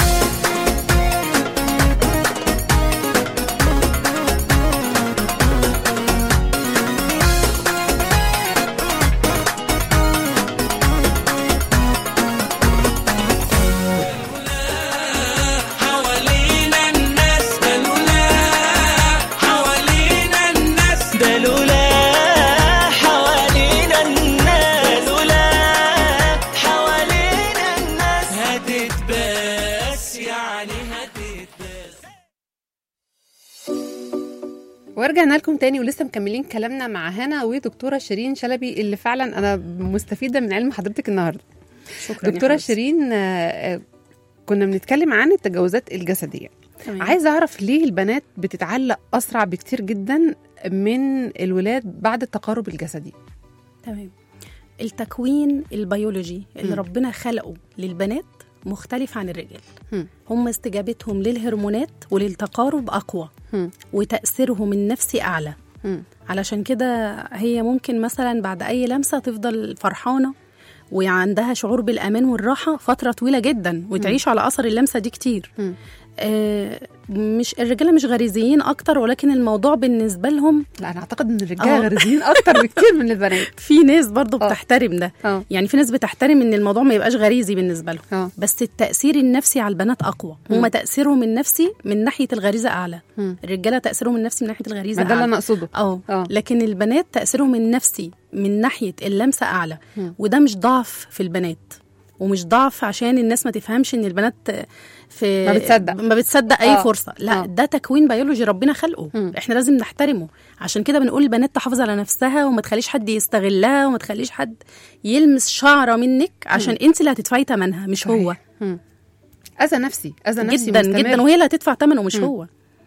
حوالينا الناس بلولا حوالينا الناس ده لولا حوالينا الناس لولا حوالينا الناس هتتباس يعني هتتباس ورجعنا لكم تاني ولسه مكملين كلامنا مع هنا ودكتوره شيرين شلبي اللي فعلا انا مستفيده من علم حضرتك النهارده شكرا يا دكتوره حبيبتي. شيرين آه، آه، كنا بنتكلم عن التجاوزات الجسديه تمام. عايزه اعرف ليه البنات بتتعلق اسرع بكتير جدا من الولاد بعد التقارب الجسدي تمام التكوين البيولوجي اللي مم. ربنا خلقه للبنات مختلف عن الرجال مم. هم استجابتهم للهرمونات وللتقارب أقوى مم. وتأثيرهم النفسي أعلى مم. علشان كده هي ممكن مثلا بعد أي لمسة تفضل فرحانة وعندها شعور بالأمان والراحة فترة طويلة جدا وتعيش على أثر اللمسة دي كتير مم. آه مش الرجالة مش غريزيين أكتر ولكن الموضوع بالنسبة لهم لا انا اعتقد ان الرجاله آه. غريزيين اكتر بكتير من البنات في ناس برضو آه. بتحترم ده اه يعني في ناس بتحترم ان الموضوع ما يبقاش غريزي بالنسبه لهم اه بس التاثير النفسي على البنات اقوى هم تاثيرهم النفسي من ناحيه الغريزه اعلى مم. الرجاله تاثيرهم النفسي من ناحيه الغريزه ما ده اللي اعلى انا اقصده اه آه. لكن البنات تاثيرهم النفسي من ناحيه اللمسه اعلى مم. وده مش ضعف في البنات ومش ضعف عشان الناس ما تفهمش ان البنات في ما بتصدق. ما بتصدق اي آه. فرصه لا آه. ده تكوين بيولوجي ربنا خلقه مم. احنا لازم نحترمه عشان كده بنقول البنات تحافظ على نفسها وما تخليش حد يستغلها وما تخليش حد يلمس شعره منك عشان انت اللي هتدفعي ثمنها مش هو مم. اذى نفسي اذى نفسي جدا مستمر. جدا وهي اللي هتدفع ثمنه مش مم. هو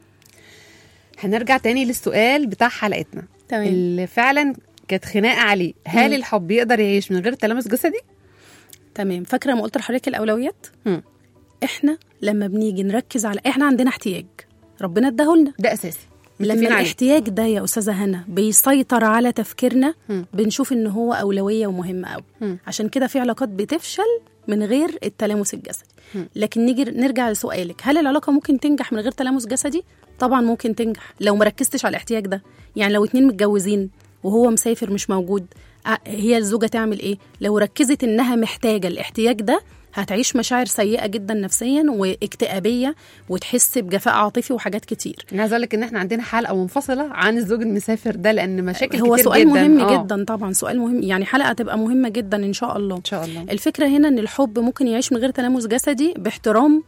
هنرجع تاني للسؤال بتاع حلقتنا تمام. اللي فعلا كانت خناقه عليه هل مم. الحب يقدر يعيش من غير تلامس جسدي تمام فاكره ما قلت لحضرتك الاولويات مم. احنا لما بنيجي نركز على احنا عندنا احتياج ربنا اداهولنا ده اساسي لما متفقين عليه. الاحتياج ده يا استاذه هنا بيسيطر على تفكيرنا مم. بنشوف ان هو اولويه ومهمه قوي مم. عشان كده في علاقات بتفشل من غير التلامس الجسدي مم. لكن نيجي نرجع لسؤالك هل العلاقه ممكن تنجح من غير تلامس جسدي طبعا ممكن تنجح لو مركزتش على الاحتياج ده يعني لو اتنين متجوزين وهو مسافر مش موجود ع- هي الزوجه تعمل ايه لو ركزت انها محتاجه الاحتياج ده هتعيش مشاعر سيئه جدا نفسيا واكتئابيه وتحس بجفاء عاطفي وحاجات كتير انا عايزه اقول لك ان احنا عندنا حلقه منفصله عن الزوج المسافر ده لان مشاكل هو كتير سؤال جدا مهم آه. جدا طبعا سؤال مهم يعني حلقه تبقى مهمه جدا ان شاء الله ان شاء الله الفكره هنا ان الحب ممكن يعيش من غير تلامس جسدي باحترام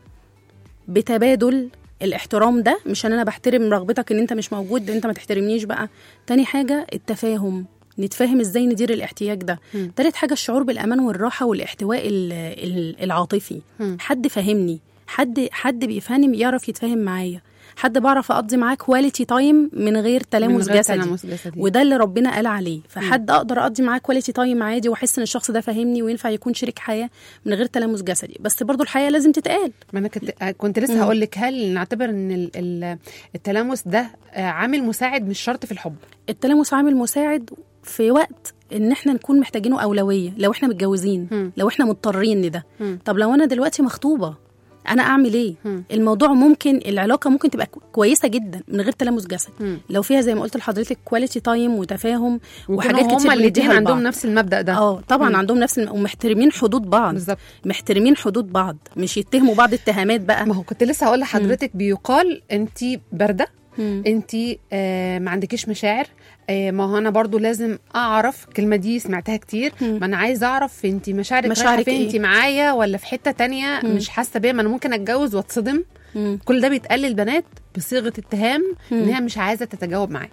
بتبادل الاحترام ده مش ان انا بحترم رغبتك ان انت مش موجود انت ما تحترمنيش بقى تاني حاجه التفاهم نتفاهم ازاي ندير الاحتياج ده مم. تالت حاجه الشعور بالامان والراحه والاحتواء ال- ال- العاطفي مم. حد فاهمني حد حد بيفهمني يعرف يتفاهم معايا حد بعرف اقضي معاه كواليتي تايم من غير تلامس من غير جسدي تلامس جسدي وده اللي ربنا قال عليه فحد اقدر اقضي معاه كواليتي تايم عادي واحس ان الشخص ده فاهمني وينفع يكون شريك حياه من غير تلامس جسدي بس برضو الحياه لازم تتقال ما انا كنت كنت لسه مم. هقول لك هل نعتبر ان ال- ال- التلامس ده آه، عامل مساعد مش شرط في الحب التلامس عامل مساعد في وقت ان احنا نكون محتاجينه اولويه لو احنا متجوزين مم. لو احنا مضطرين لده مم. طب لو انا دلوقتي مخطوبه انا اعمل ايه مم. الموضوع ممكن العلاقه ممكن تبقى كو- كويسه جدا من غير تلامس جسدي مم. لو فيها زي ما قلت لحضرتك كواليتي تايم وتفاهم وحاجات وحاجات كتير هما الاثنين بنديها عندهم لبعض. نفس المبدا ده اه طبعا مم. عندهم نفس الم... ومحترمين حدود بعض بالظبط محترمين حدود بعض مش يتهموا بعض اتهامات بقى ما هو كنت لسه هقول لحضرتك بيقال انت بارده مم. انت آه ما عندكيش مشاعر آه ما هو انا برضو لازم اعرف الكلمه دي سمعتها كتير مم. ما انا عايزه اعرف انت مشاعرك مشاعرك مشاعرك فين إيه؟ انت معايا ولا في حته تانية مم. مش حاسه بيا ما انا ممكن اتجوز واتصدم مم. كل ده بيتقال للبنات بصيغه اتهام ان مم. هي مش عايزه تتجاوب معايا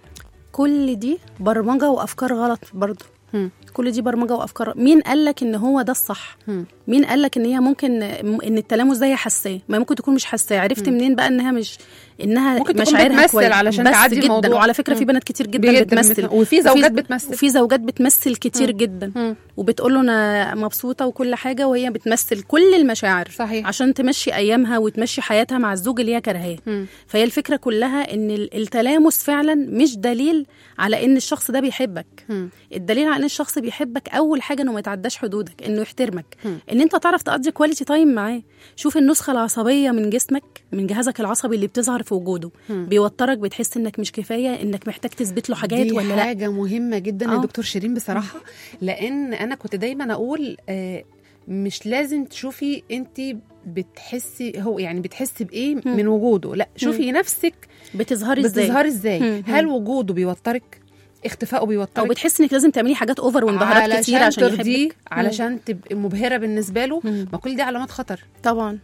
كل دي برمجه وافكار غلط برضو مم. كل دي برمجه وافكار مين قال لك ان هو ده الصح مم. مين قال لك ان هي ممكن ان التلامس ده هي حساه ما ممكن تكون مش حساه عرفت منين بقى انها مش انها ممكن تكون مشاعرها بتمثل كويس. علشان بس تعدي جدا الموضوع. وعلى فكره في مم. بنات كتير جدا جداً بتمثل بت- وفي زوجات بتمثل. وفي زوجات بتمثل كتير جدا مم. وبتقول له انا مبسوطه وكل حاجه وهي بتمثل كل المشاعر صحيح. عشان تمشي ايامها وتمشي حياتها مع الزوج اللي هي كرهاه مم. فهي الفكره كلها ان ال- التلامس فعلا مش دليل على ان الشخص ده بيحبك مم. الدليل على ان الشخص بيحبك اول حاجه انه ما يتعداش حدودك انه يحترمك مم. ان انت تعرف تقضي كواليتي تايم معاه شوف النسخه العصبيه من جسمك من جهازك العصبي اللي بتظهر في وجوده مم. بيوترك بتحس انك مش كفايه انك محتاج تثبت له حاجات دي ولا لا حاجه مهمه جدا يا آه. دكتور شيرين بصراحه لان انا كنت دايما اقول آه، مش لازم تشوفي انت بتحسي هو يعني بتحسي بايه مم. من وجوده لا شوفي نفسك بتظهري ازاي بتظهري ازاي مم. هل وجوده بيوترك اختفائه او بيوترك بتحس انك لازم تعملي حاجات اوفر وانبهارات كتير عشان ترضيه يحبك علشان تبقي مبهره بالنسبه له مم. ما كل دي علامات خطر طبعا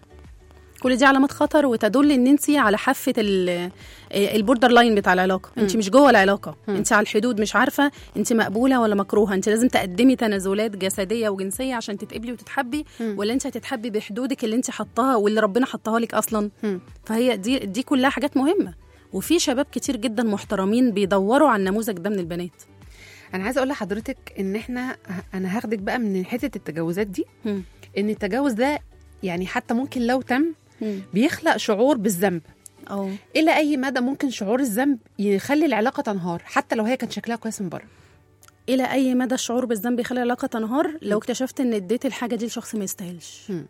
كل دي علامات خطر وتدل ان انت على حافه ال- البوردر لاين بتاع العلاقه انت مش جوه العلاقه مم. انت على الحدود مش عارفه انت مقبوله ولا مكروهه انت لازم تقدمي تنازلات جسديه وجنسيه عشان تتقبلي وتتحبي مم. ولا انت هتتحبي بحدودك اللي انت حطاها واللي ربنا حطاها لك اصلا مم. فهي دي دي كلها حاجات مهمه وفي شباب كتير جدا محترمين بيدوروا على النموذج ده من البنات انا عايزه اقول لحضرتك ان احنا انا هاخدك بقى من حته التجاوزات دي مم. ان التجاوز ده يعني حتى ممكن لو تم مم. بيخلق شعور بالذنب اه الى اي مدى ممكن شعور الذنب يخلي العلاقه تنهار حتى لو هي كان شكلها كويس من بره الى اي مدى الشعور بالذنب يخلي العلاقه تنهار لو اكتشفت ان اديت الحاجه دي لشخص ما يستاهلش مم.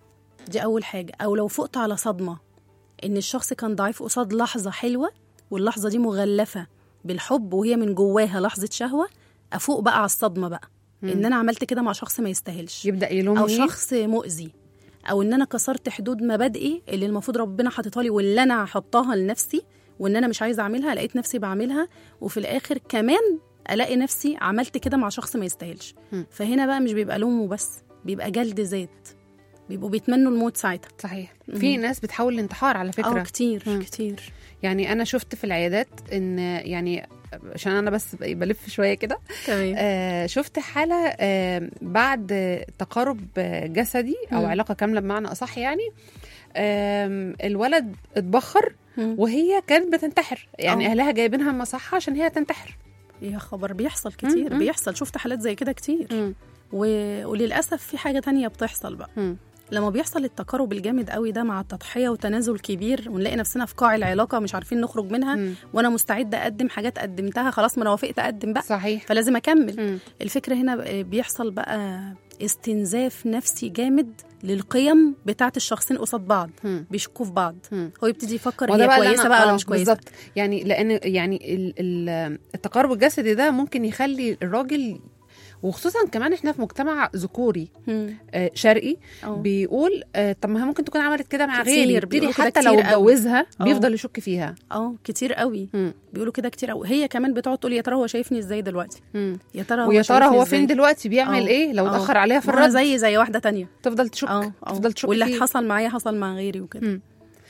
دي اول حاجه او لو فقت على صدمه ان الشخص كان ضعيف قصاد لحظه حلوه واللحظه دي مغلفه بالحب وهي من جواها لحظه شهوه افوق بقى على الصدمه بقى ان انا عملت كده مع شخص ما يستاهلش يبدا يلومني او شخص مؤذي او ان انا كسرت حدود مبادئي اللي المفروض ربنا حاططها لي واللي انا هحطها لنفسي وان انا مش عايزه اعملها لقيت نفسي بعملها وفي الاخر كمان الاقي نفسي عملت كده مع شخص ما يستاهلش مم. فهنا بقى مش بيبقى لوم وبس بيبقى جلد ذات بيبقوا بيتمنوا الموت ساعتها صحيح في ناس بتحاول الانتحار على فكره اه كتير مم. كتير يعني انا شفت في العيادات ان يعني عشان انا بس بلف شويه كده تمام آه شفت حاله آه بعد تقارب آه، جسدي او مم. علاقه كامله بمعنى اصح يعني آم، الولد اتبخر مم. وهي كانت بتنتحر يعني آه. اهلها جايبينها مصحه عشان هي تنتحر يا خبر بيحصل كتير مم. بيحصل شفت حالات زي كده كتير مم. و... وللاسف في حاجه تانية بتحصل بقى مم. لما بيحصل التقارب الجامد قوي ده مع التضحيه وتنازل كبير ونلاقي نفسنا في قاع العلاقه مش عارفين نخرج منها مم. وانا مستعده اقدم حاجات قدمتها خلاص ما انا وافقت اقدم بقى صحيح فلازم اكمل مم. الفكره هنا ب- بيحصل بقى استنزاف نفسي جامد للقيم بتاعت الشخصين قصاد بعض مم. بيشكوا في بعض مم. هو يبتدي يفكر وده هي بقى اللي كويسه أنا- بقى ولا آه، مش كويسه بالظبط يعني لان يعني ال- ال- التقارب الجسدي ده ممكن يخلي الراجل وخصوصا كمان احنا في مجتمع ذكوري مم. آه، شرقي أه. بيقول آه، طب ما هي ممكن تكون عملت كده مع كتير، غيري يبتدي بيقولوا كده حتى لو كتير قوي. اتجوزها أه. بيفضل يشك فيها اه كتير قوي مم. بيقولوا كده كتير قوي هي كمان بتقعد تقول يا ترى هو شايفني ازاي دلوقتي مم. يا ترى هو ويا ترى شايفني هو إزاي؟ فين دلوقتي بيعمل أه. ايه لو أه. اتاخر عليها في ما أنا الرد زي زي واحده تانية تفضل تشك اه اه تفضل تشك واللي فيه. حصل معايا حصل مع غيري وكده مم.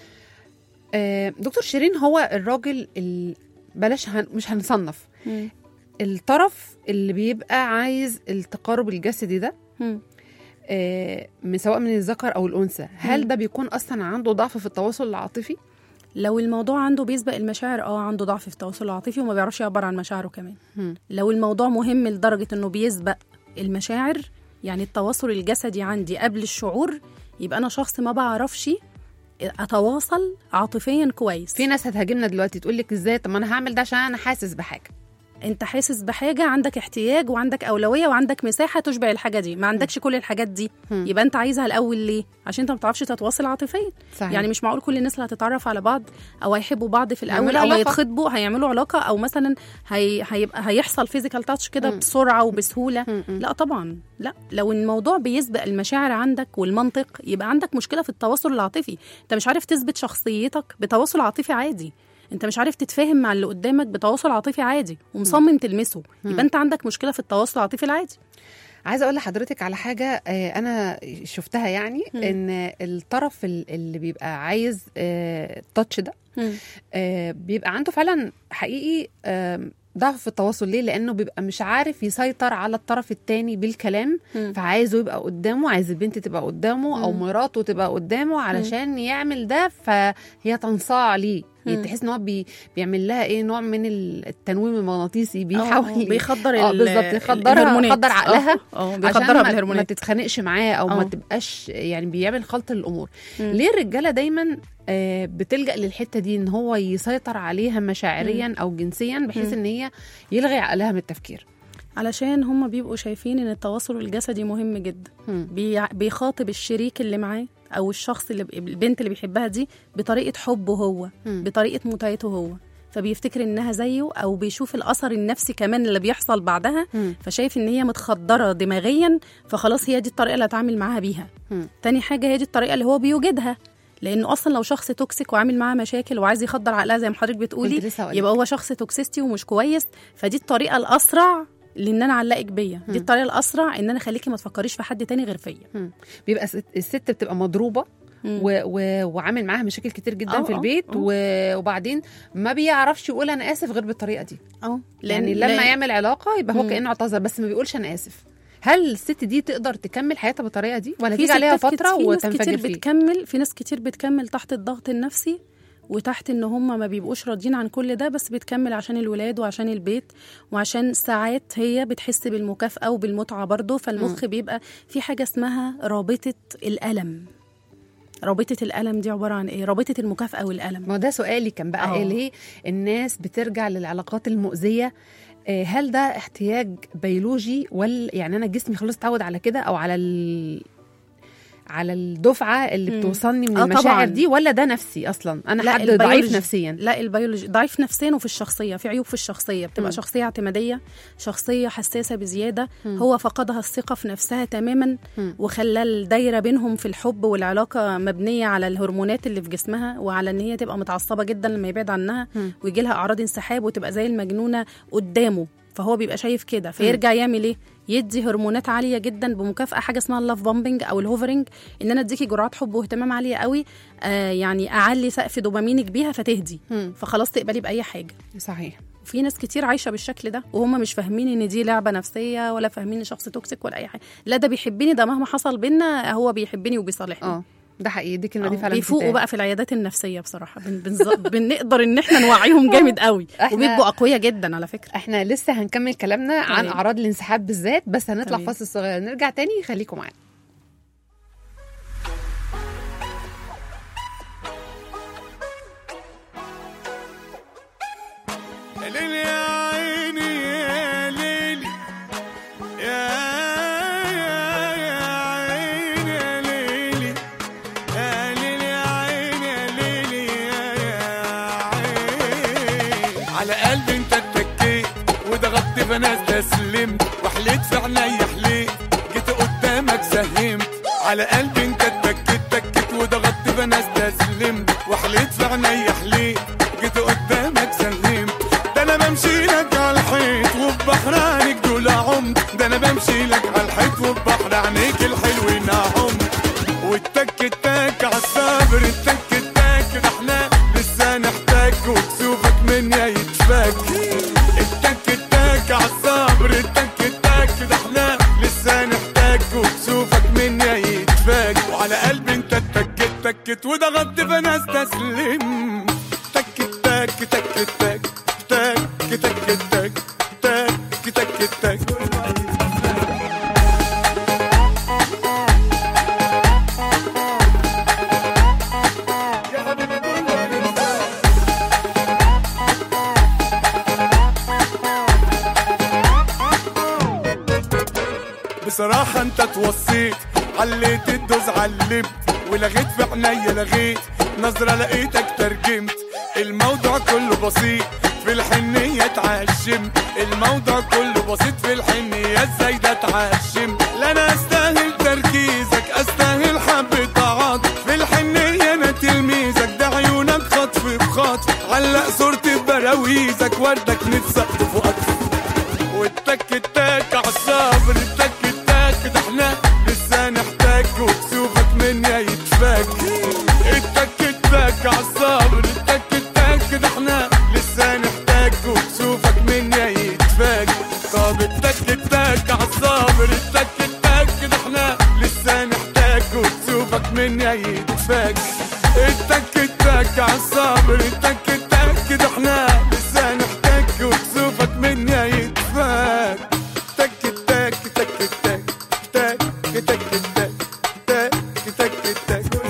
آه، دكتور شيرين هو الراجل ال... بلاش هن... مش هنصنف مم. الطرف اللي بيبقى عايز التقارب الجسدي ده مم. آه، من سواء من الذكر او الانثى هل مم. ده بيكون اصلا عنده ضعف في التواصل العاطفي لو الموضوع عنده بيسبق المشاعر اه عنده ضعف في التواصل العاطفي وما بيعرفش يعبر عن مشاعره كمان مم. لو الموضوع مهم لدرجه انه بيسبق المشاعر يعني التواصل الجسدي عندي قبل الشعور يبقى انا شخص ما بعرفش اتواصل عاطفيا كويس في ناس هتهاجمنا دلوقتي تقول لك ازاي طب ما انا هعمل ده عشان انا حاسس بحاجه انت حاسس بحاجه عندك احتياج وعندك اولويه وعندك مساحه تشبع الحاجه دي ما عندكش كل الحاجات دي مم. يبقى انت عايزها الاول ليه عشان انت ما بتعرفش تتواصل عاطفيا صحيح يعني مش معقول كل الناس اللي هتتعرف على بعض او هيحبوا بعض في الاول يعملوا او علاقة. هيتخطبوا هيعملوا علاقه او مثلا هي هيبقى هيحصل فيزيكال تاتش كده مم. بسرعه وبسهوله مم. مم. لا طبعا لا لو الموضوع بيسبق المشاعر عندك والمنطق يبقى عندك مشكله في التواصل العاطفي انت مش عارف تثبت شخصيتك بتواصل عاطفي عادي انت مش عارف تتفاهم مع اللي قدامك بتواصل عاطفي عادي ومصمم تلمسه يبقى انت عندك مشكله في التواصل العاطفي العادي عايزه اقول لحضرتك على حاجه آه، انا شفتها يعني مم. ان الطرف ال- اللي بيبقى عايز آه، التاتش ده آه، بيبقى عنده فعلا حقيقي آم، ضعف في التواصل ليه لانه بيبقى مش عارف يسيطر على الطرف التاني بالكلام مم. فعايزه يبقى قدامه عايز البنت تبقى قدامه او مم. مراته تبقى قدامه علشان يعمل ده فهي تنصاع ليه مم. تحس ان هو بي بيعمل لها ايه نوع من التنويم المغناطيسي آه، بيحاول آه، بيخدر اه ال- بالظبط يخدرها الهرمونات. يخدر عقلها اه آه، عشان بيخدرها ما, ما بالهرمونات تتخانقش معاه او ما اه. تبقاش يعني بيعمل خلط الامور مم. ليه الرجاله دايما آه، بتلجا للحته دي ان هو يسيطر عليها مشاعريا او جنسيا بحيث مم. ان هي يلغي عقلها من التفكير علشان هم بيبقوا شايفين ان التواصل الجسدي مهم جدا مم. بي- بيخاطب الشريك اللي معاه او الشخص اللي البنت اللي بيحبها دي بطريقه حبه هو مم. بطريقه متعته هو فبيفتكر انها زيه او بيشوف الاثر النفسي كمان اللي بيحصل بعدها مم. فشايف ان هي متخدره دماغيا فخلاص هي دي الطريقه اللي هتعامل معاها بيها مم. تاني حاجه هي دي الطريقه اللي هو بيوجدها لانه اصلا لو شخص توكسيك وعامل معاها مشاكل وعايز يخدر عقلها زي ما حضرتك بتقولي كنت لسه هقولك. يبقى هو شخص توكسيستي ومش كويس فدي الطريقه الاسرع لان انا اعلقك بيا دي الطريقه الاسرع ان انا اخليكي ما تفكريش في حد تاني غير فيا مم. بيبقى ست- الست بتبقى مضروبه مم. و... و... وعامل معاها مشاكل كتير جدا اه، في اه، البيت اه. و... وبعدين ما بيعرفش يقول انا اسف غير بالطريقه دي اه يعني لما يعمل علاقه يبقى هو مم. كانه اعتذر بس ما بيقولش انا اسف هل الست دي تقدر تكمل حياتها بالطريقه دي ولا في تيجي عليها ستات كت- فتره في ناس كتير وتنفجر فيه بتكمل في ناس كتير بتكمل تحت الضغط النفسي وتحت ان هم ما بيبقوش راضيين عن كل ده بس بتكمل عشان الولاد وعشان البيت وعشان ساعات هي بتحس بالمكافأة وبالمتعة برضه فالمخ بيبقى في حاجة اسمها رابطة الألم رابطة الألم دي عبارة عن ايه؟ رابطة المكافأة والألم ما هو ده سؤالي كان بقى اه. إيه ليه الناس بترجع للعلاقات المؤذيه آه، هل ده احتياج بيولوجي ولا يعني انا جسمي خلاص اتعود على كده او على ال... على الدفعه اللي مم. بتوصلني من اه المشاعر طبعا. دي ولا ده نفسي اصلا انا لا، حد ضعيف البيولوجي. نفسيا لا البيولوجي ضعيف نفسيا وفي الشخصيه في عيوب في الشخصيه بتبقى مم. شخصيه اعتماديه شخصيه حساسه بزياده مم. هو فقدها الثقه في نفسها تماما مم. وخلى الدايره بينهم في الحب والعلاقه مبنيه على الهرمونات اللي في جسمها وعلى ان هي تبقى متعصبه جدا لما يبعد عنها مم. ويجي لها اعراض انسحاب وتبقى زي المجنونه قدامه فهو بيبقى شايف كده فيرجع يعمل ايه يدي هرمونات عاليه جدا بمكافاه حاجه اسمها اللاف بامبنج او الهوفرنج ان انا اديكي جرعات حب واهتمام عاليه قوي آه يعني اعلي سقف دوبامينك بيها فتهدي مم. فخلاص تقبلي باي حاجه صحيح وفي ناس كتير عايشه بالشكل ده وهم مش فاهمين ان دي لعبه نفسيه ولا فاهمين ان شخص توكسيك ولا اي حاجه لا ده بيحبني ده مهما حصل بينا هو بيحبني وبيصالحني اه ده حقيقي دي كلمه دي آه، فعلا بيفوقوا بتتقال. بقى في العيادات النفسيه بصراحه بن بنز... بنقدر ان احنا نوعيهم جامد قوي إحنا- وبيبقوا اقوياء جدا على فكره احنا لسه هنكمل كلامنا عن تمام. اعراض الانسحاب بالذات بس هنطلع تمام. فاصل صغير نرجع تاني خليكم معانا يا ليلي يا عيني يا ليلي يا يا يا عيني يا ليلي يا ليلي يا عيني يا ليلي يا يا عيني على قلبي انت اتكيت وضغطت فانا استسلمت وحليت في عينيا حليت جيت قدامك سهمت على قلبي انت اتكيت تكيت وضغطت فانا استسلمت وحليت في عينيا حليت جيت قدامك سلمت ده انا بمشي لك على الحيط وببحر عينيك دول عمت ده انا بمشي لك على الحيط وببحر عينيك الحلوين عمت والتك التك عالصبر التك التك ده احنا لسه نحتاج وكسوفك من يا يتفك التك التك عالصبر التك التك ده احنا لسه نحتاج وكسوفك من يا يتفك وعلى قلبي انت اتكت تكت وضغطت فانا استسلم تك تك تك تك تك تك تك تك تك تك بصراحة انت توصيت عليت الدوز علمت ولغيت في عينيا لغيت نظرة لقيتك ترجمت الموضوع كله بسيط في الحنية اتعشمت الموضوع كله بسيط في الحنية ازاي ده اتعشمت لا انا استاهل تركيزك استاهل حبة عاطف في الحنية انا تلميذك ده عيونك خطف بخطف علق صورتي ببراويزك وردك نتسقط فوقك والتك التك عالصبر التك التك ده احنا لسه نحتاج وكسوفك من يا يتفك التك التك عالصبر التك التك ده احنا لسه نحتاج وكسوفك من يا يتفك طب التك التك عالصبر التك التك ده احنا لسه نحتاج وكسوفك من يا يتفك التك التك عالصبر التك التك ده احنا لسه نحتاج وكسوفك من يا يتفك تك تك تك تك تك تك تك تك تك تك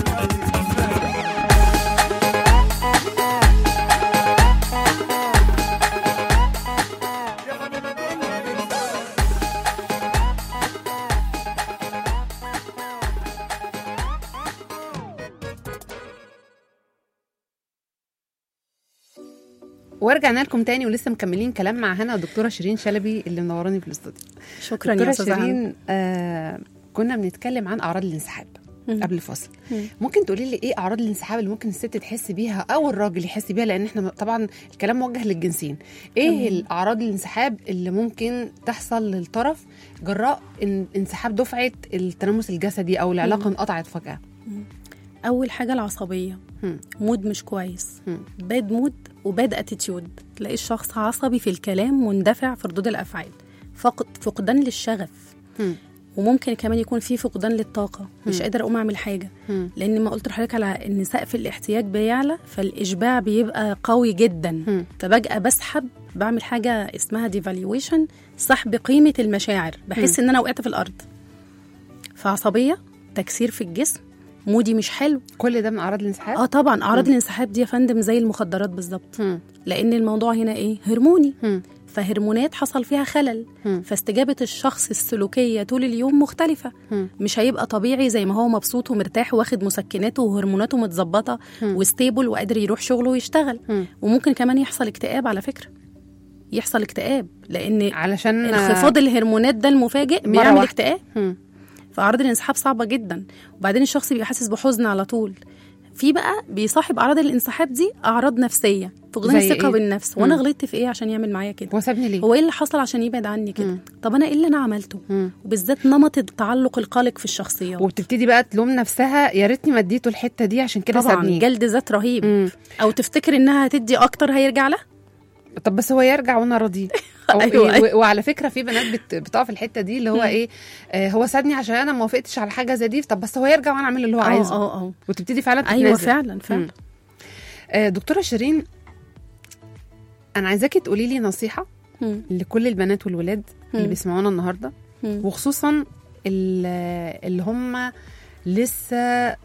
ورجعنا لكم تاني ولسه مكملين كلام مع هنا ودكتوره شيرين شلبي اللي منوراني في الاستوديو شكرا يا دكتوره استاذه هنا. شيرين آه كنا بنتكلم عن اعراض الانسحاب مم. قبل الفصل مم. ممكن تقولي لي ايه اعراض الانسحاب اللي ممكن الست تحس بيها او الراجل يحس بيها لان احنا طبعا الكلام موجه للجنسين ايه الاعراض الانسحاب اللي ممكن تحصل للطرف جراء ان انسحاب دفعه التنمس الجسدي او العلاقه انقطعت فجاه اول حاجه العصبيه مم. مود مش كويس مم. باد مود وباد اتيتيود تلاقي الشخص عصبي في الكلام مندفع في ردود الافعال فقد فقدان للشغف مم. وممكن كمان يكون في فقدان للطاقه مش مم. قادر اقوم اعمل حاجه مم. لان ما قلت لحضرتك على ان سقف الاحتياج بيعلى فالاشباع بيبقى قوي جدا مم. فبجأة بسحب بعمل حاجه اسمها ديفالويشن سحب قيمه المشاعر بحس ان انا وقعت في الارض فعصبيه تكسير في الجسم مودي مش حلو كل ده من اعراض الانسحاب اه طبعا اعراض مم. الانسحاب دي يا فندم زي المخدرات بالظبط مم. لان الموضوع هنا ايه هرموني مم. فهرمونات حصل فيها خلل مم. فاستجابه الشخص السلوكيه طول اليوم مختلفه مم. مش هيبقى طبيعي زي ما هو مبسوط ومرتاح واخد مسكناته وهرموناته متظبطه مم. وستيبل وقادر يروح شغله ويشتغل مم. وممكن كمان يحصل اكتئاب على فكره يحصل اكتئاب لان علشان انخفاض الهرمونات ده المفاجئ مرة بيعمل واحدة. اكتئاب مم. فاعراض الانسحاب صعبه جدا وبعدين الشخص بيبقى حاسس بحزن على طول في بقى بيصاحب اعراض الانسحاب دي اعراض نفسيه فقدان زي الثقه إيه؟ بالنفس وانا مم. غلطت في ايه عشان يعمل معايا كده هو سابني ليه هو ايه اللي حصل عشان يبعد عني كده مم. طب انا ايه اللي انا عملته مم. وبالذات نمط التعلق القلق في الشخصيات وبتبتدي بقى تلوم نفسها يا ريتني ما اديته الحته دي عشان كده طبعا سابني جلد ذات رهيب مم. او تفتكر انها هتدي اكتر هيرجع لها طب بس هو يرجع وانا راضيه أو أيوة، إيه، و- أيوة. وعلى فكره في بنات بت- بتقع في الحته دي اللي هو مم. ايه آه هو سابني عشان انا ما وافقتش على حاجه زي دي طب بس هو يرجع وانا اعمل اللي هو اه عايزه اه اه وتبتدي فعلا تتنازل ايوه فعلا فعلا مم. آه دكتوره شيرين انا عايزاكي تقولي لي نصيحه مم. لكل البنات والولاد اللي مم. بيسمعونا النهارده مم. وخصوصا ال- اللي هم لسه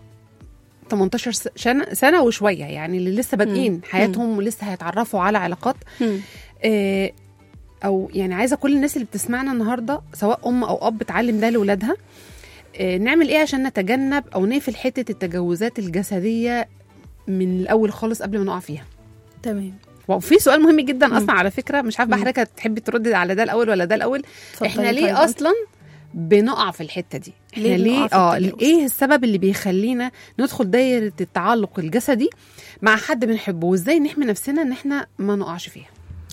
18 س- شن- سنه وشويه يعني اللي لسه بادئين مم. حياتهم ولسه هيتعرفوا على علاقات مم. آه، او يعني عايزه كل الناس اللي بتسمعنا النهارده سواء ام او اب تعلم ده لاولادها آه، نعمل ايه عشان نتجنب او نقفل حته التجاوزات الجسديه من الاول خالص قبل ما نقع فيها تمام وفي سؤال مهم جدا مم. اصلا على فكره مش عارفه مم. حضرتك هتحبي تردي على ده الاول ولا ده الاول اتفضلي احنا ليه طيب. اصلا بنقع في الحته دي احنا ليه ليه, بنقع في اه التجاوز؟ ايه السبب اللي بيخلينا ندخل دايره التعلق الجسدي مع حد بنحبه وازاي نحمي نفسنا ان احنا ما نقعش فيها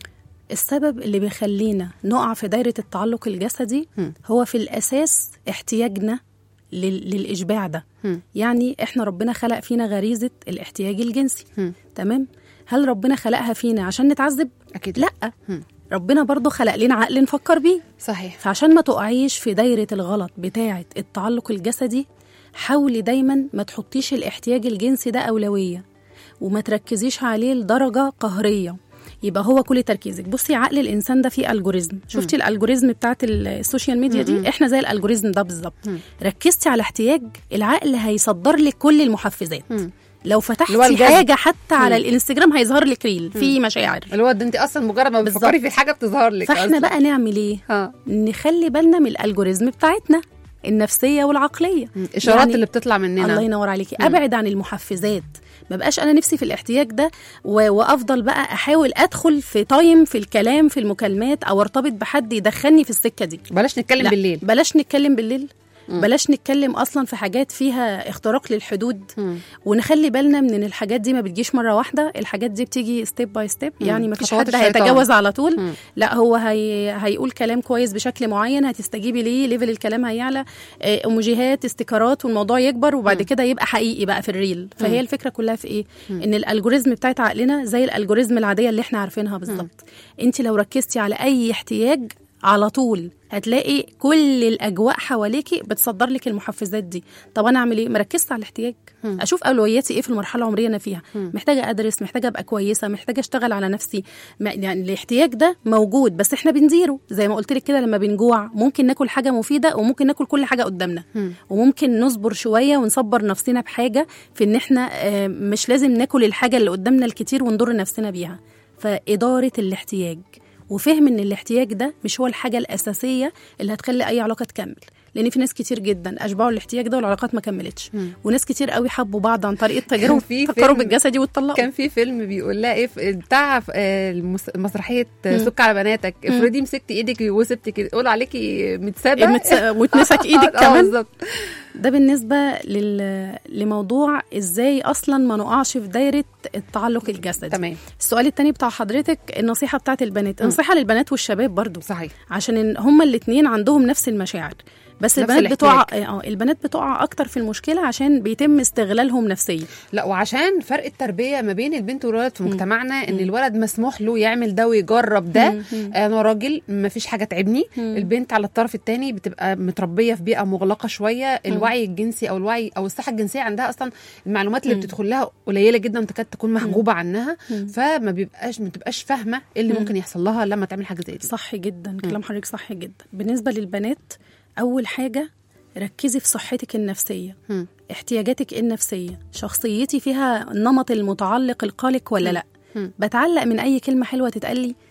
السبب اللي بيخلينا نقع في دايرة التعلق الجسدي مم. هو في الأساس احتياجنا لل... للإشباع ده مم. يعني إحنا ربنا خلق فينا غريزة الاحتياج الجنسي مم. تمام هل ربنا خلقها فينا عشان نتعذب؟ اكيد لا مم. ربنا برضو خلق لنا عقل نفكر بيه صحيح فعشان ما تقعيش في دايرة الغلط بتاعة التعلق الجسدي حاولي دايما ما تحطيش الاحتياج الجنسي ده أولوية وما تركزيش عليه لدرجة قهرية يبقى هو كل تركيزك بصي عقل الانسان ده فيه الجوريزم شفتي الالجوريزم بتاعت السوشيال ميديا دي احنا زي الالجوريزم ده بالظبط مم. ركزتي على احتياج العقل هيصدر لك كل المحفزات مم. لو اللي هو فتحتي الجذب. حاجه حتى على مم. الانستجرام هيظهر لك ريل في مشاعر اللي هو ده انت اصلا مجرد ما بالظبط. بتفكري في حاجه بتظهر لك فاحنا أصلاً. بقى نعمل ايه اه نخلي بالنا من الالجوريزم بتاعتنا النفسيه والعقليه الاشارات يعني- اللي بتطلع مننا الله ينور عليكي ابعد عن المحفزات ما بقاش انا نفسي في الاحتياج ده و... وافضل بقى احاول ادخل في تايم في الكلام في المكالمات او ارتبط بحد يدخلني في السكه دي بلاش نتكلم لا، بالليل بلاش نتكلم بالليل مم. بلاش نتكلم اصلا في حاجات فيها اختراق للحدود مم. ونخلي بالنا من ان الحاجات دي ما بتجيش مره واحده الحاجات دي بتيجي ستيب باي ستيب مم. يعني ما فيش خطوات حد الشيطان. هيتجاوز على طول مم. لا هو هي... هيقول كلام كويس بشكل معين هتستجيبي ليه ليفل الكلام هيعلى آه، ايموجيهات استيكرات والموضوع يكبر وبعد كده يبقى حقيقي بقى في الريل فهي الفكره كلها في ايه ان الالجوريزم بتاعت عقلنا زي الالجوريزم العاديه اللي احنا عارفينها بالظبط انت لو ركزتي على اي احتياج على طول هتلاقي كل الاجواء حواليكي بتصدر لك المحفزات دي طب انا اعمل ايه مركزت على الاحتياج اشوف اولوياتي ايه في المرحله العمريه انا فيها محتاجه ادرس محتاجه ابقى كويسه محتاجه اشتغل على نفسي ما- يعني الاحتياج ده موجود بس احنا بنديره زي ما قلت لك كده لما بنجوع ممكن ناكل حاجه مفيده وممكن ناكل كل حاجه قدامنا وممكن نصبر شويه ونصبر نفسنا بحاجه في ان احنا آه، مش لازم ناكل الحاجه اللي قدامنا الكتير ونضر نفسنا بيها فاداره الاحتياج وفهم ان الاحتياج ده مش هو الحاجه الاساسيه اللي هتخلي اي علاقه تكمل لان في ناس كتير جدا اشبعوا الاحتياج ده والعلاقات ما كملتش وناس كتير قوي حبوا بعض عن طريق التجارب في التقارب فيلم- الجسدي واتطلقوا كان في فيلم بيقول لها ايه في- بتاع آه، المس- مسرحيه آه، سك على بناتك افرضي مسكتي ايدك وسبتي كده يقول عليكي متسابه متس- وتمسك ايدك آه، كمان بالظبط ده بالنسبة لل... لموضوع ازاي اصلا ما نقعش في دايرة التعلق الجسدي تمام السؤال التاني بتاع حضرتك النصيحة بتاعت البنات نصيحة للبنات والشباب برضو صحيح عشان إن هما الاتنين عندهم نفس المشاعر بس نفس البنات بتقع الاحتياج. اه البنات بتقع اكتر في المشكله عشان بيتم استغلالهم نفسيا لا وعشان فرق التربيه ما بين البنت والولد في مجتمعنا ان الولد مسموح له يعمل ده ويجرب ده انا راجل ما فيش حاجه تعبني البنت على الطرف الثاني بتبقى متربيه في بيئه مغلقه شويه الوعي الجنسي او الوعي او الصحه الجنسيه عندها اصلا المعلومات اللي بتدخل لها قليله جدا تكاد تكون محجوبه عنها فما بيبقاش ما تبقاش فاهمه ايه اللي ممكن يحصل لها لما تعمل حاجه زي دي صح جدا كلام حضرتك صح جدا بالنسبه للبنات اول حاجه ركزي في صحتك النفسيه مم. احتياجاتك إيه النفسيه شخصيتي فيها نمط المتعلق القلق ولا لا مم. بتعلق من اي كلمه حلوه تتقال لي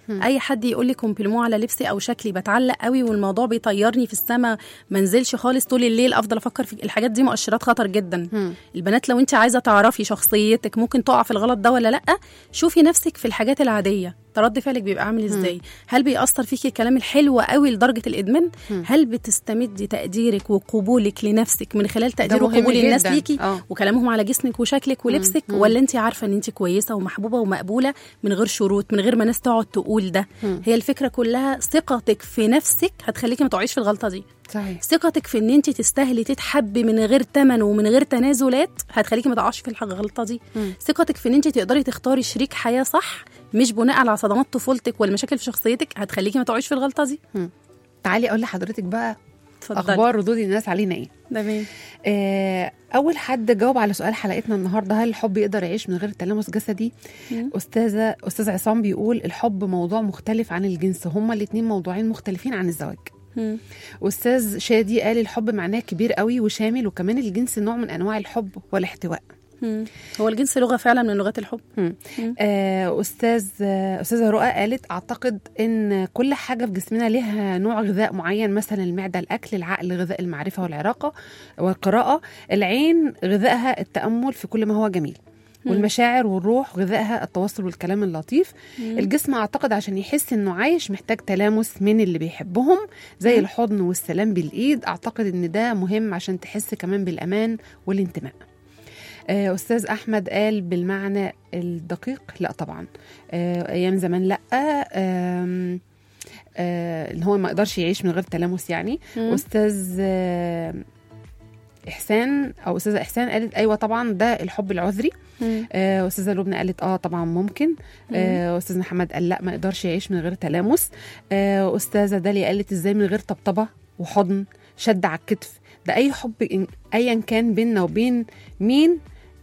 اي حد يقول لي كومبليمون على لبسي او شكلي بتعلق قوي والموضوع بيطيرني في السما ما انزلش خالص طول الليل افضل افكر في الحاجات دي مؤشرات خطر جدا مم. البنات لو انت عايزه تعرفي شخصيتك ممكن تقع في الغلط ده ولا لا شوفي نفسك في الحاجات العاديه رد فعلك بيبقى عامل ازاي هل بيأثر فيكي الكلام الحلو قوي لدرجه الادمان هل بتستمدي تقديرك وقبولك لنفسك من خلال تقدير مهم وقبول الناس جداً. ليكي آه. وكلامهم على جسمك وشكلك ولبسك ولا انت عارفه ان انت كويسه ومحبوبه ومقبوله من غير شروط من غير ما ناس تقعد تقول ده هي الفكره كلها ثقتك في نفسك هتخليكي ما تقعيش في الغلطه دي صحيح ثقتك في ان انت تستاهلي تتحبي من غير تمن ومن غير تنازلات هتخليكي ما تقعش في الحاجه الغلطه دي ثقتك في ان انت تقدري تختاري شريك حياه صح مش بناء على صدمات طفولتك والمشاكل في شخصيتك هتخليكي ما تقعيش في الغلطه دي تعالي اقول لحضرتك بقى اتفضلي اخبار ردود الناس علينا ايه تمام آه، اول حد جاوب على سؤال حلقتنا النهارده هل الحب يقدر يعيش من غير تلامس جسدي استاذه استاذ عصام بيقول الحب موضوع مختلف عن الجنس هما الاثنين موضوعين مختلفين عن الزواج مم. استاذ شادي قال الحب معناه كبير قوي وشامل وكمان الجنس نوع من انواع الحب والاحتواء مم. هو الجنس لغه فعلا من لغات الحب آه، استاذ آه، استاذه رؤى قالت اعتقد ان كل حاجه في جسمنا لها نوع غذاء معين مثلا المعده الاكل العقل غذاء المعرفه والعراقه والقراءه العين غذائها التامل في كل ما هو جميل والمشاعر والروح غذائها التواصل والكلام اللطيف الجسم اعتقد عشان يحس انه عايش محتاج تلامس من اللي بيحبهم زي الحضن والسلام بالايد اعتقد ان ده مهم عشان تحس كمان بالامان والانتماء آه، استاذ احمد قال بالمعنى الدقيق لا طبعا آه، ايام زمان لا آم، آه، ان هو ما يقدرش يعيش من غير تلامس يعني استاذ آه، احسان او استاذه احسان قالت ايوه طبعا ده الحب العذري مم. آه، استاذه لبنى قالت اه طبعا ممكن آه، استاذ محمد قال لا ما يقدرش يعيش من غير تلامس آه، استاذه داليا قالت ازاي من غير طبطبه وحضن شد على الكتف ده اي حب إن- ايا كان بيننا وبين مين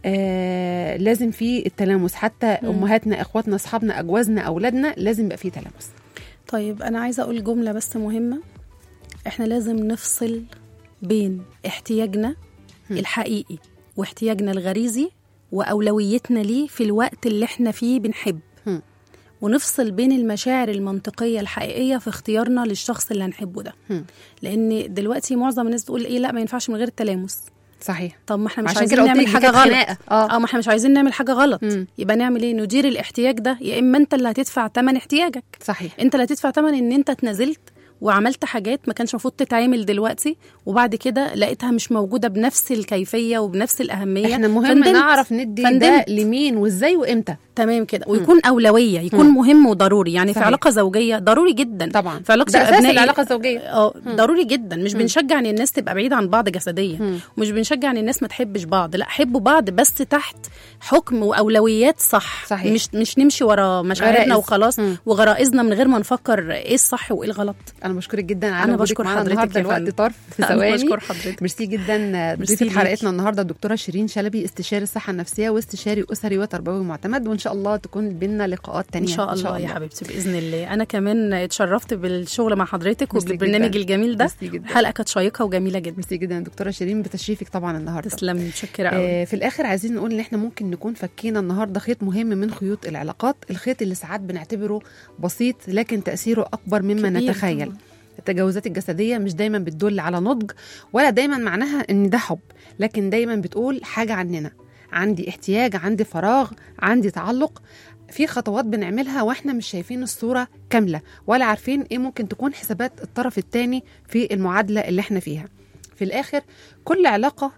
آه لازم فيه التلامس حتى امهاتنا اخواتنا اصحابنا اجوازنا اولادنا لازم يبقى فيه تلامس طيب انا عايزه اقول جمله بس مهمه احنا لازم نفصل بين احتياجنا الحقيقي واحتياجنا الغريزي واولويتنا ليه في الوقت اللي احنا فيه بنحب هم. ونفصل بين المشاعر المنطقيه الحقيقيه في اختيارنا للشخص اللي هنحبه ده هم. لان دلوقتي معظم الناس تقول ايه لا ما ينفعش من غير التلامس صحيح طب ما احنا مش عشان عايزين كده قلت نعمل لك حاجه كانت غلط خناقة. آه. اه ما احنا مش عايزين نعمل حاجه غلط مم. يبقى نعمل ايه ندير الاحتياج ده يا اما انت اللي هتدفع ثمن احتياجك صحيح انت اللي هتدفع ثمن ان انت اتنازلت وعملت حاجات ما كانش المفروض تتعمل دلوقتي وبعد كده لقيتها مش موجوده بنفس الكيفيه وبنفس الاهميه احنا مهم فندمت. نعرف ندي ده فندمت. لمين وازاي وامتى تمام كده ويكون اولويه يكون مهم وضروري يعني في صحيح. علاقه زوجيه ضروري جدا طبعا في علاقه ده اساس الابناء العلاقه الزوجيه اه ضروري جدا مش بنشجع ان الناس تبقى بعيده عن بعض جسديا ومش بنشجع ان الناس ما تحبش بعض لا حبوا بعض بس تحت حكم واولويات صح صحيح. مش مش نمشي ورا مشاعرنا غرائز. وخلاص مم. وغرائزنا من غير ما نفكر ايه الصح وايه الغلط انا بشكرك جدا على أنا وجودك بشكر معانا حضرتك النهارده يا الوقت فندم. طرف في أنا ثواني بشكر حضرتك. ميرسي جدا ميرسي ضيفة ليكي. حلقتنا النهارده الدكتوره شيرين شلبي استشاري الصحه النفسيه واستشاري اسري وتربوي معتمد وان شاء الله تكون بينا لقاءات ان تانية شاء الله يا حبيبتي باذن الله انا كمان اتشرفت بالشغل مع حضرتك ميرسي وبالبرنامج جداً. الجميل ده ميرسي جداً. الحلقه كانت شيقه وجميله جدا ميرسي جدا دكتوره شيرين بتشريفك طبعا النهارده تسلمي متشكره قوي آه، في الاخر عايزين نقول ان احنا ممكن نكون فكينا النهارده خيط مهم من خيوط العلاقات الخيط اللي ساعات بنعتبره بسيط لكن تاثيره اكبر مما كبير نتخيل طبعاً. التجاوزات الجسديه مش دايما بتدل على نضج ولا دايما معناها ان ده حب لكن دايما بتقول حاجه عننا عندي احتياج عندي فراغ عندي تعلق في خطوات بنعملها واحنا مش شايفين الصوره كامله ولا عارفين ايه ممكن تكون حسابات الطرف الثاني في المعادله اللي احنا فيها في الاخر كل علاقه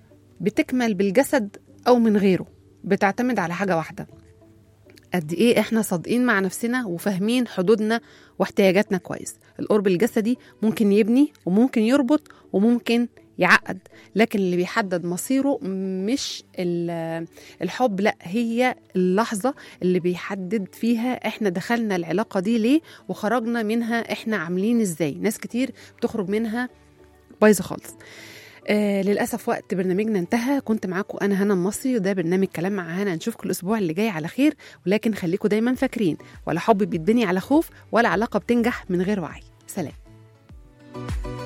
بتكمل بالجسد او من غيره بتعتمد على حاجه واحده قد ايه احنا صادقين مع نفسنا وفاهمين حدودنا واحتياجاتنا كويس القرب الجسدي ممكن يبني وممكن يربط وممكن يعقد لكن اللي بيحدد مصيره مش ال- الحب لا هي اللحظة اللي بيحدد فيها احنا دخلنا العلاقة دي ليه وخرجنا منها احنا عاملين ازاي ناس كتير بتخرج منها بايظة خالص آه للأسف وقت برنامجنا انتهى كنت معاكم أنا هنا المصري وده برنامج كلام مع هنا نشوفكم الأسبوع اللي جاي على خير ولكن خليكم دايما فاكرين ولا حب بيتبني على خوف ولا علاقة بتنجح من غير وعي سلام